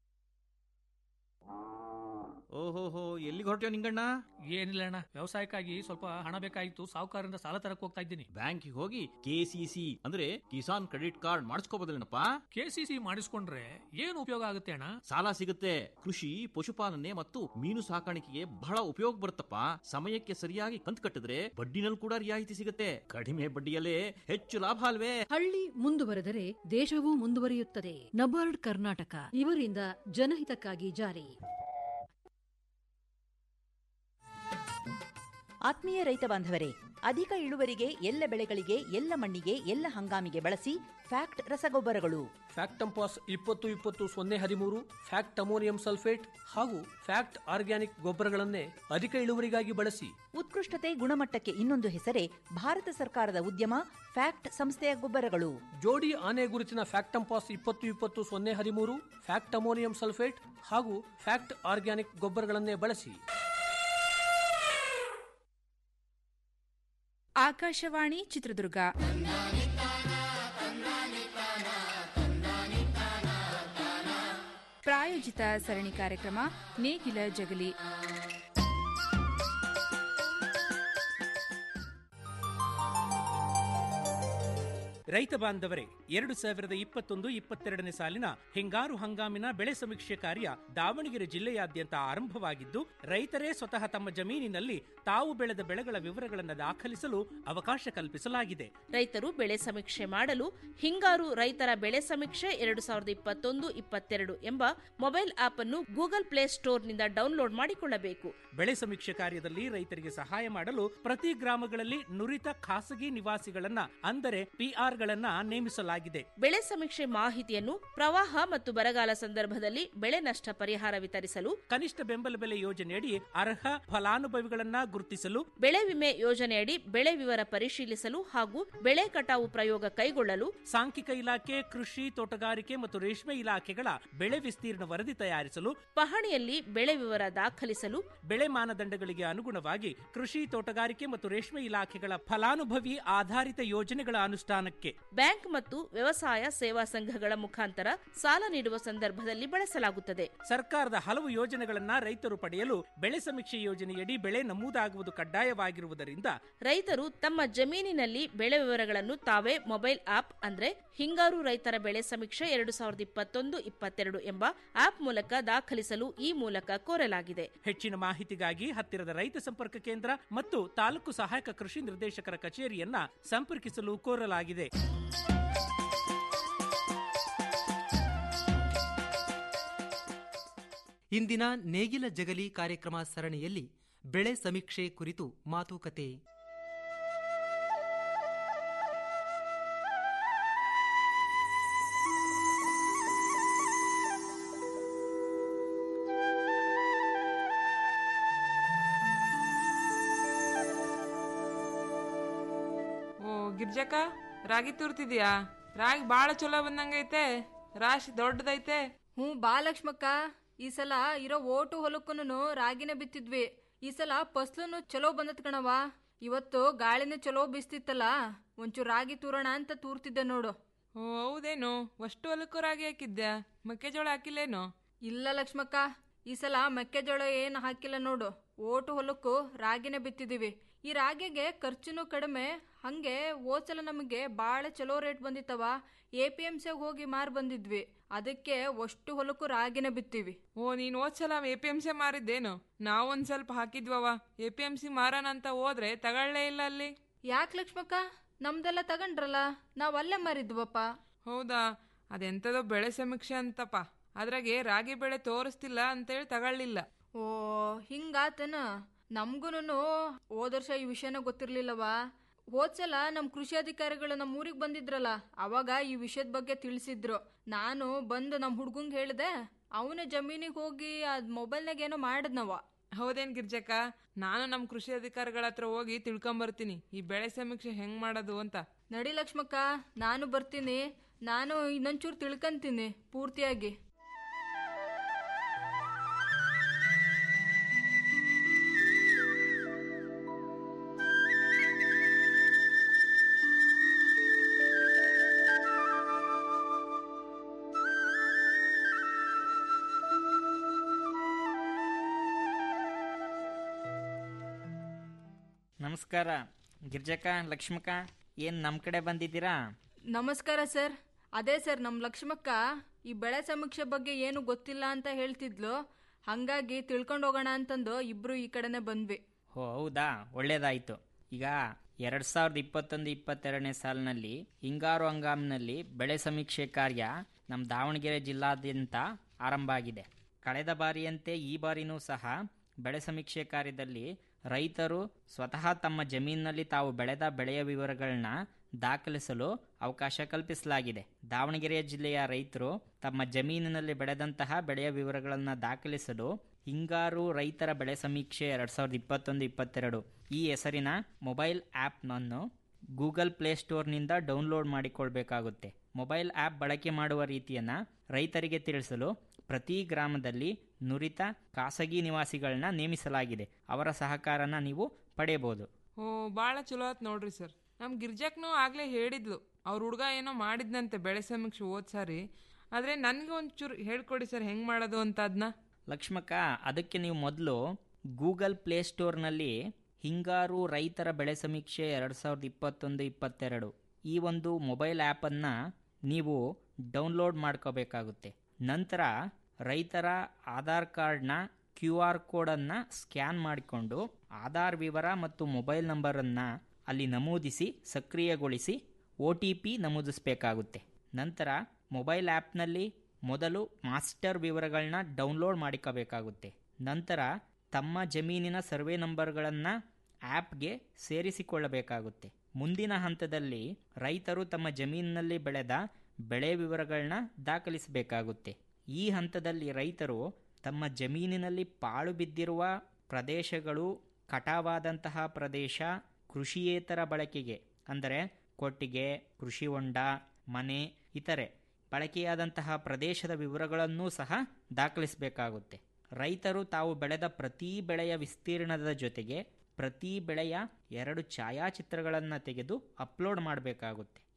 ಓಹೋಹೋ ಎಲ್ಲಿಗೆ ಹೊರಟ್ಯೋ ನಿಂಗಣ್ಣ ಏನಿಲ್ಲ ಅಣ್ಣ ವ್ಯವಸಾಯಕ್ಕಾಗಿ ಸ್ವಲ್ಪ ಹಣ ಬೇಕಾಗಿತ್ತು ಸಾಹುಕಾರರಿಂದ ಸಾಲ ತರಕ್ ಹೋಗ್ತಾ ಇದ್ದೀನಿ ಬ್ಯಾಂಕಿಗೆ ಹೋಗಿ ಕೆಸಿಸಿ ಅಂದ್ರೆ ಕಿಸಾನ್ ಕ್ರೆಡಿಟ್ ಕಾರ್ಡ್ ಮಾಡಿಸ್ಕೋಬೋದಲ್ಲೇನಪ್ಪ ಕೆಸಿಸಿ ಮಾಡಿಸ್ಕೊಂಡ್ರೆ ಏನು ಉಪಯೋಗ ಆಗುತ್ತೆ ಅಣ್ಣ ಸಾಲ ಸಿಗುತ್ತೆ ಕೃಷಿ ಪಶುಪಾಲನೆ ಮತ್ತು ಮೀನು ಸಾಕಾಣಿಕೆಗೆ ಬಹಳ ಉಪಯೋಗ ಬರುತ್ತಪ್ಪ ಸಮಯಕ್ಕೆ ಸರಿಯಾಗಿ ಕಂತು ಕಟ್ಟಿದ್ರೆ ಬಡ್ಡಿನಲ್ಲಿ ಕೂಡ ರಿಯಾಯಿತಿ ಸಿಗುತ್ತೆ ಕಡಿಮೆ ಬಡ್ಡಿಯಲ್ಲೇ ಹೆಚ್ಚು ಲಾಭ ಅಲ್ವೇ ಹಳ್ಳಿ ಮುಂದುವರೆದರೆ ದೇಶವೂ ಮುಂದುವರಿಯುತ್ತದೆ ನಬಾರ್ಡ್ ಕರ್ನಾಟಕ ಇವರಿಂದ ಜನಹಿತಕ್ಕಾಗಿ ಜಾರಿ ಆತ್ಮೀಯ ರೈತ ಬಾಂಧವರೇ ಅಧಿಕ ಇಳುವರಿಗೆ ಎಲ್ಲ ಬೆಳೆಗಳಿಗೆ ಎಲ್ಲ ಮಣ್ಣಿಗೆ ಎಲ್ಲ ಹಂಗಾಮಿಗೆ ಬಳಸಿ ಫ್ಯಾಕ್ಟ್ ರಸಗೊಬ್ಬರಗಳು ಫ್ಯಾಕ್ಟಂಪಾಸ್ ಇಪ್ಪತ್ತು ಇಪ್ಪತ್ತು ಸೊನ್ನೆ ಹದಿಮೂರು ಫ್ಯಾಕ್ಟ್ ಅಮೋನಿಯಂ ಸಲ್ಫೇಟ್ ಹಾಗೂ ಫ್ಯಾಕ್ಟ್ ಆರ್ಗ್ಯಾನಿಕ್ ಗೊಬ್ಬರಗಳನ್ನೇ ಅಧಿಕ ಇಳುವರಿಗಾಗಿ ಬಳಸಿ ಉತ್ಕೃಷ್ಟತೆ ಗುಣಮಟ್ಟಕ್ಕೆ ಇನ್ನೊಂದು ಹೆಸರೇ ಭಾರತ ಸರ್ಕಾರದ ಉದ್ಯಮ ಫ್ಯಾಕ್ಟ್ ಸಂಸ್ಥೆಯ ಗೊಬ್ಬರಗಳು ಜೋಡಿ ಆನೆ ಗುರುತಿನ ಫ್ಯಾಕ್ಟಂಪಾಸ್ ಇಪ್ಪತ್ತು ಇಪ್ಪತ್ತು ಸೊನ್ನೆ ಹದಿಮೂರು ಫ್ಯಾಕ್ಟ್ ಅಮೋನಿಯಂ ಸಲ್ಫೇಟ್ ಹಾಗೂ ಫ್ಯಾಕ್ಟ್ ಆರ್ಗ್ಯಾನಿಕ್ ಗೊಬ್ಬರಗಳನ್ನೇ ಬಳಸಿ ಆಕಾಶವಾಣಿ ಚಿತ್ರದುರ್ಗ ಪ್ರಾಯೋಜಿತ ಸರಣಿ ಕಾರ್ಯಕ್ರಮ ನೇಗಿಲ ಜಗಲಿ ರೈತ ಬಾಂಧವರೇ ಎರಡು ಸಾವಿರದ ಇಪ್ಪತ್ತೊಂದು ಇಪ್ಪತ್ತೆರಡನೇ ಸಾಲಿನ ಹಿಂಗಾರು ಹಂಗಾಮಿನ ಬೆಳೆ ಸಮೀಕ್ಷೆ ಕಾರ್ಯ ದಾವಣಗೆರೆ ಜಿಲ್ಲೆಯಾದ್ಯಂತ ಆರಂಭವಾಗಿದ್ದು ರೈತರೇ ಸ್ವತಃ ತಮ್ಮ ಜಮೀನಿನಲ್ಲಿ ತಾವು ಬೆಳೆದ ಬೆಳೆಗಳ ವಿವರಗಳನ್ನು ದಾಖಲಿಸಲು ಅವಕಾಶ ಕಲ್ಪಿಸಲಾಗಿದೆ ರೈತರು ಬೆಳೆ ಸಮೀಕ್ಷೆ ಮಾಡಲು ಹಿಂಗಾರು ರೈತರ ಬೆಳೆ ಸಮೀಕ್ಷೆ ಎರಡು ಸಾವಿರದ ಇಪ್ಪತ್ತೊಂದು ಇಪ್ಪತ್ತೆರಡು ಎಂಬ ಮೊಬೈಲ್ ಆಪ್ ಅನ್ನು ಗೂಗಲ್ ಪ್ಲೇ ಸ್ಟೋರ್ನಿಂದ ಡೌನ್ಲೋಡ್ ಮಾಡಿಕೊಳ್ಳಬೇಕು ಬೆಳೆ ಸಮೀಕ್ಷೆ ಕಾರ್ಯದಲ್ಲಿ ರೈತರಿಗೆ ಸಹಾಯ ಮಾಡಲು ಪ್ರತಿ ಗ್ರಾಮಗಳಲ್ಲಿ ನುರಿತ ಖಾಸಗಿ ನಿವಾಸಿಗಳನ್ನ ಅಂದರೆ ಪಿಆರ್ ಗಳನ್ನ ನೇಮಿಸಲಾಗಿದೆ ಬೆಳೆ ಸಮೀಕ್ಷೆ ಮಾಹಿತಿಯನ್ನು ಪ್ರವಾಹ ಮತ್ತು ಬರಗಾಲ ಸಂದರ್ಭದಲ್ಲಿ ಬೆಳೆ ನಷ್ಟ ಪರಿಹಾರ ವಿತರಿಸಲು ಕನಿಷ್ಠ ಬೆಂಬಲ ಬೆಲೆ ಯೋಜನೆಯಡಿ ಅರ್ಹ ಫಲಾನುಭವಿಗಳನ್ನ ಗುರುತಿಸಲು ಬೆಳೆ ವಿಮೆ ಯೋಜನೆಯಡಿ ಬೆಳೆ ವಿವರ ಪರಿಶೀಲಿಸಲು ಹಾಗೂ ಬೆಳೆ ಕಟಾವು ಪ್ರಯೋಗ ಕೈಗೊಳ್ಳಲು ಸಾಂಖ್ಯಿಕ ಇಲಾಖೆ ಕೃಷಿ ತೋಟಗಾರಿಕೆ ಮತ್ತು ರೇಷ್ಮೆ ಇಲಾಖೆಗಳ ಬೆಳೆ ವಿಸ್ತೀರ್ಣ ವರದಿ ತಯಾರಿಸಲು ಪಹಣಿಯಲ್ಲಿ ಬೆಳೆ ವಿವರ ದಾಖಲಿಸಲು ಬೆಳೆ ಮಾನದಂಡಗಳಿಗೆ ಅನುಗುಣವಾಗಿ ಕೃಷಿ ತೋಟಗಾರಿಕೆ ಮತ್ತು ರೇಷ್ಮೆ ಇಲಾಖೆಗಳ ಫಲಾನುಭವಿ ಆಧಾರಿತ ಯೋಜನೆಗಳ ಅನುಷ್ಠಾನಕ್ಕೆ ಬಳಕೆಗೆ ಬ್ಯಾಂಕ್ ಮತ್ತು ವ್ಯವಸಾಯ ಸೇವಾ ಸಂಘಗಳ ಮುಖಾಂತರ ಸಾಲ ನೀಡುವ ಸಂದರ್ಭದಲ್ಲಿ ಬಳಸಲಾಗುತ್ತದೆ ಸರ್ಕಾರದ ಹಲವು ಯೋಜನೆಗಳನ್ನ ರೈತರು ಪಡೆಯಲು ಬೆಳೆ ಸಮೀಕ್ಷೆ ಯೋಜನೆಯಡಿ ಬೆಳೆ ನಮೂದಾಗುವುದು ಕಡ್ಡಾಯವಾಗಿರುವುದರಿಂದ ರೈತರು ತಮ್ಮ ಜಮೀನಿನಲ್ಲಿ ಬೆಳೆ ವಿವರಗಳನ್ನು ತಾವೇ ಮೊಬೈಲ್ ಆಪ್ ಅಂದ್ರೆ ಹಿಂಗಾರು ರೈತರ ಬೆಳೆ ಸಮೀಕ್ಷೆ ಎರಡು ಸಾವಿರದ ಇಪ್ಪತ್ತೊಂದು ಇಪ್ಪತ್ತೆರಡು ಎಂಬ ಆಪ್ ಮೂಲಕ ದಾಖಲಿಸಲು ಈ ಮೂಲಕ ಕೋರಲಾಗಿದೆ ಹೆಚ್ಚಿನ ಮಾಹಿತಿಗಾಗಿ ಹತ್ತಿರದ ರೈತ ಸಂಪರ್ಕ ಕೇಂದ್ರ ಮತ್ತು ತಾಲೂಕು ಸಹಾಯಕ ಕೃಷಿ ನಿರ್ದೇಶಕರ ಕಚೇರಿಯನ್ನ ಸಂಪರ್ಕಿಸಲು ಕೋರಲಾಗಿದೆ ಇಂದಿನ ನೇಗಿಲ ಜಗಲಿ ಕಾರ್ಯಕ್ರಮ ಸರಣಿಯಲ್ಲಿ ಬೆಳೆ ಸಮೀಕ್ಷೆ ಕುರಿತು ಮಾತುಕತೆ ಓ ಗಿರ್ಜಕ್ಕ ರಾಗಿ ತುರ್ತಿದ್ಯಾ ರಾಗಿ ಬಾಳ ಚಲೋ ಬಂದಂಗೈತೆ ರಾಶಿ ದೊಡ್ಡದೈತೆ ಹ್ಞೂ ಬಾ ಲಕ್ಷ್ಮಕ್ಕ ಈ ಸಲ ಇರೋ ಓಟು ಹೊಲಕ್ಕೂನು ರಾಗಿನ ಬಿತ್ತಿದ್ವಿ ಈ ಸಲ ಫಸ್ಲುನು ಚಲೋ ಬಂದತ್ ಕಣವ ಇವತ್ತು ಗಾಳಿನೂ ಚಲೋ ಬೀಸ್ತಿತ್ತಲ್ಲ ಒಂಚೂರು ರಾಗಿ ತೂರೋಣ ಅಂತ ತೂರ್ತಿದ್ದೆ ನೋಡು ಓ ಹೌದೇನು ಅಷ್ಟು ಹೊಲಕ್ಕೂ ರಾಗಿ ಹಾಕಿದ್ಯಾ ಮೆಕ್ಕೆಜೋಳ ಹಾಕಿಲ್ಲೇನು ಇಲ್ಲ ಲಕ್ಷ್ಮಕ್ಕ ಈ ಸಲ ಮೆಕ್ಕೆಜೋಳ ಏನು ಹಾಕಿಲ್ಲ ನೋಡು ಓಟು ಹೊಲಕ್ಕೂ ರಾಗಿನೇ ಬಿತ್ತಿದೀವಿ ಈ ರಾಗಿಗೆ ಖರ್ಚುನು ಕಡಿಮೆ ಹಂಗೆ ಹೋದ್ಸಲ ನಮಗೆ ಭಾಳ ಚಲೋ ರೇಟ್ ಬಂದಿತ್ತವ ಎ ಪಿ ಎಮ್ ಸಿಗೆ ಹೋಗಿ ಮಾರ್ ಬಂದಿದ್ವಿ ಅದಕ್ಕೆ ಅಷ್ಟು ಹೊಲಕ್ಕೂ ರಾಗಿನೇ ಬಿತ್ತೀವಿ ಓ ನೀನ್ ಹೋದ್ಸಲ ಎ ಪಿ ಎಂ ಸಿ ಮಾರಿದ್ದೇನು ನಾವೊಂದ್ ಸ್ವಲ್ಪ ಹಾಕಿದ್ವವ ಎ ಪಿ ಎಂ ಸಿ ಮಾರೋಣ ಅಂತ ಹೋದ್ರೆ ತಗೊಳ್ಳೇ ಇಲ್ಲ ಅಲ್ಲಿ ಯಾಕೆ ಲಕ್ಷ್ಮಕ್ಕ ನಮ್ದೆಲ್ಲ ತಗೊಂಡ್ರಲ್ಲ ನಾವ್ ಅಲ್ಲೇ ಮಾರಿದ್ವಪ್ಪ ಹೌದಾ ಅದೆಂತದೋ ಬೆಳೆ ಸಮೀಕ್ಷೆ ಅಂತಪ್ಪ ಅದ್ರಾಗೆ ರಾಗಿ ಬೆಳೆ ತೋರಿಸ್ತಿಲ್ಲ ಅಂತೇಳಿ ತಗೊಳ್ಳಿಲ್ಲ ಓ ಹಿಂಗಾತನ ನಮ್ಗೂನು ಹೋದ ವರ್ಷ ಈ ವಿಷಯನ ಗೊತ್ತಿರ್ಲಿಲ್ಲವ ಹೋದ್ಸಲ ನಮ್ಮ ಕೃಷಿ ಅಧಿಕಾರಿಗಳು ನಮ್ಮ ಊರಿಗೆ ಬಂದಿದ್ರಲ್ಲ ಅವಾಗ ಈ ವಿಷಯದ ಬಗ್ಗೆ ತಿಳಿಸಿದ್ರು ನಾನು ಬಂದು ನಮ್ಮ ಹುಡ್ಗಂಗೆ ಹೇಳಿದೆ ಅವನ ಜಮೀನಿಗೆ ಹೋಗಿ ಅದ್ ಮೊಬೈಲ್ನಾಗ ಏನೋ ಮಾಡಿದ್ನವ ಹೌದೇನ್ ಗಿರ್ಜಕ್ಕ ನಾನು ನಮ್ಮ ಕೃಷಿ ಅಧಿಕಾರಿಗಳ ಹತ್ರ ಹೋಗಿ ತಿಳ್ಕೊಂಬರ್ತೀನಿ ಈ ಬೆಳೆ ಸಮೀಕ್ಷೆ ಹೆಂಗ್ ಮಾಡೋದು ಅಂತ ನಡಿ ಲಕ್ಷ್ಮಕ್ಕ ನಾನು ಬರ್ತೀನಿ ನಾನು ಇನ್ನೊಂಚೂರು ತಿಳ್ಕಂತೀನಿ ಪೂರ್ತಿಯಾಗಿ ನಮಸ್ಕಾರ ಗಿರ್ಜಕ್ಕ ಲಕ್ಷ್ಮಕ್ಕ ಏನ್ ನಮ್ ಕಡೆ ಬಂದಿದ್ದೀರಾ ನಮಸ್ಕಾರ ಸರ್ ಅದೇ ಸರ್ ನಮ್ಮ ಲಕ್ಷ್ಮಕ್ಕ ಈ ಬೆಳೆ ಸಮೀಕ್ಷೆ ಬಗ್ಗೆ ಏನು ಗೊತ್ತಿಲ್ಲ ಅಂತ ಹೇಳ್ತಿದ್ಲು ಹಂಗಾಗಿ ತಿಳ್ಕೊಂಡು ಹೋಗೋಣ ಅಂತಂದು ಇಬ್ರು ಈ ಕಡೆನೆ ಬಂದ್ವಿ ಓ ಹೌದಾ ಒಳ್ಳೇದಾಯ್ತು ಈಗ ಎರಡ್ ಸಾವಿರದ ಇಪ್ಪತ್ತೊಂದು ಇಪ್ಪತ್ತೆರಡನೇ ಸಾಲಿನಲ್ಲಿ ಹಿಂಗಾರು ಹಂಗಾಮಿನಲ್ಲಿ ಬೆಳೆ ಸಮೀಕ್ಷೆ ಕಾರ್ಯ ನಮ್ಮ ದಾವಣಗೆರೆ ಜಿಲ್ಲಾದ್ಯಂತ ಆರಂಭ ಆಗಿದೆ ಕಳೆದ ಬಾರಿಯಂತೆ ಈ ಬಾರಿನೂ ಸಹ ಬೆಳೆ ಸಮೀಕ್ಷೆ ಕಾರ್ಯದಲ್ಲಿ ರೈತರು ಸ್ವತಃ ತಮ್ಮ ಜಮೀನಿನಲ್ಲಿ ತಾವು ಬೆಳೆದ ಬೆಳೆಯ ವಿವರಗಳನ್ನ ದಾಖಲಿಸಲು ಅವಕಾಶ ಕಲ್ಪಿಸಲಾಗಿದೆ ದಾವಣಗೆರೆ ಜಿಲ್ಲೆಯ ರೈತರು ತಮ್ಮ ಜಮೀನಿನಲ್ಲಿ ಬೆಳೆದಂತಹ ಬೆಳೆಯ ವಿವರಗಳನ್ನು ದಾಖಲಿಸಲು ಹಿಂಗಾರು ರೈತರ ಬೆಳೆ ಸಮೀಕ್ಷೆ ಎರಡ್ ಸಾವಿರದ ಇಪ್ಪತ್ತೊಂದು ಇಪ್ಪತ್ತೆರಡು ಈ ಹೆಸರಿನ ಮೊಬೈಲ್ ಆ್ಯಪ್ನನ್ನು ಗೂಗಲ್ ಪ್ಲೇಸ್ಟೋರ್ನಿಂದ ಡೌನ್ಲೋಡ್ ಮಾಡಿಕೊಳ್ಬೇಕಾಗುತ್ತೆ ಮೊಬೈಲ್ ಆ್ಯಪ್ ಬಳಕೆ ಮಾಡುವ ರೀತಿಯನ್ನು ರೈತರಿಗೆ ತಿಳಿಸಲು ಪ್ರತಿ ಗ್ರಾಮದಲ್ಲಿ ನುರಿತ ಖಾಸಗಿ ನಿವಾಸಿಗಳನ್ನ ನೇಮಿಸಲಾಗಿದೆ ಅವರ ಸಹಕಾರನ ನೀವು ಪಡೆಯಬಹುದು ಓ ಭಾಳ ಚಲೋ ಆತ್ ನೋಡ್ರಿ ಸರ್ ನಮ್ ಗಿರ್ಜಕ್ನು ಆಗ್ಲೇ ಹೇಳಿದ್ಲು ಅವ್ರ ಹುಡ್ಗ ಏನೋ ಮಾಡಿದ್ನಂತೆ ಬೆಳೆ ಸಮೀಕ್ಷೆ ಹೋದ್ ಸಾರಿ ಆದ್ರೆ ನನ್ಗೆ ಒಂಚೂರು ಹೇಳ್ಕೊಡಿ ಸರ್ ಹೆಂಗ್ ಮಾಡೋದು ಅಂತ ಅದನ್ನ ಲಕ್ಷ್ಮಕ್ಕ ಅದಕ್ಕೆ ನೀವು ಮೊದಲು ಗೂಗಲ್ ಪ್ಲೇಸ್ಟೋರ್ನಲ್ಲಿ ಹಿಂಗಾರು ರೈತರ ಬೆಳೆ ಸಮೀಕ್ಷೆ ಎರಡು ಸಾವಿರದ ಇಪ್ಪತ್ತೊಂದು ಇಪ್ಪತ್ತೆರಡು ಈ ಒಂದು ಮೊಬೈಲ್ ಆ್ಯಪನ್ನು ನೀವು ಡೌನ್ಲೋಡ್ ಮಾಡ್ಕೋಬೇಕಾಗುತ್ತೆ ನಂತರ ರೈತರ ಆಧಾರ್ ಕಾರ್ಡ್ನ ಕ್ಯೂ ಆರ್ ಕೋಡನ್ನು ಸ್ಕ್ಯಾನ್ ಮಾಡಿಕೊಂಡು ಆಧಾರ್ ವಿವರ ಮತ್ತು ಮೊಬೈಲ್ ನಂಬರನ್ನು ಅಲ್ಲಿ ನಮೂದಿಸಿ ಸಕ್ರಿಯಗೊಳಿಸಿ ಒ ಟಿ ಪಿ ನಮೂದಿಸಬೇಕಾಗುತ್ತೆ ನಂತರ ಮೊಬೈಲ್ ಆ್ಯಪ್ನಲ್ಲಿ ಮೊದಲು ಮಾಸ್ಟರ್ ವಿವರಗಳನ್ನ ಡೌನ್ಲೋಡ್ ಮಾಡಿಕೋಬೇಕಾಗುತ್ತೆ ನಂತರ ತಮ್ಮ ಜಮೀನಿನ ಸರ್ವೆ ನಂಬರ್ಗಳನ್ನು ಆ್ಯಪ್ಗೆ ಸೇರಿಸಿಕೊಳ್ಳಬೇಕಾಗುತ್ತೆ ಮುಂದಿನ ಹಂತದಲ್ಲಿ ರೈತರು ತಮ್ಮ ಜಮೀನಿನಲ್ಲಿ ಬೆಳೆದ ಬೆಳೆ ವಿವರಗಳನ್ನ ದಾಖಲಿಸಬೇಕಾಗುತ್ತೆ ಈ ಹಂತದಲ್ಲಿ ರೈತರು ತಮ್ಮ ಜಮೀನಿನಲ್ಲಿ ಪಾಳು ಬಿದ್ದಿರುವ ಪ್ರದೇಶಗಳು ಕಟಾವಾದಂತಹ ಪ್ರದೇಶ ಕೃಷಿಯೇತರ ಬಳಕೆಗೆ ಅಂದರೆ ಕೊಟ್ಟಿಗೆ ಕೃಷಿ ಹೊಂಡ ಮನೆ ಇತರೆ ಬಳಕೆಯಾದಂತಹ ಪ್ರದೇಶದ ವಿವರಗಳನ್ನೂ ಸಹ ದಾಖಲಿಸಬೇಕಾಗುತ್ತೆ ರೈತರು ತಾವು ಬೆಳೆದ ಪ್ರತಿ ಬೆಳೆಯ ವಿಸ್ತೀರ್ಣದ ಜೊತೆಗೆ ಪ್ರತಿ ಬೆಳೆಯ ಎರಡು ಛಾಯಾಚಿತ್ರಗಳನ್ನು ತೆಗೆದು ಅಪ್ಲೋಡ್ ಮಾಡಬೇಕಾಗುತ್ತೆ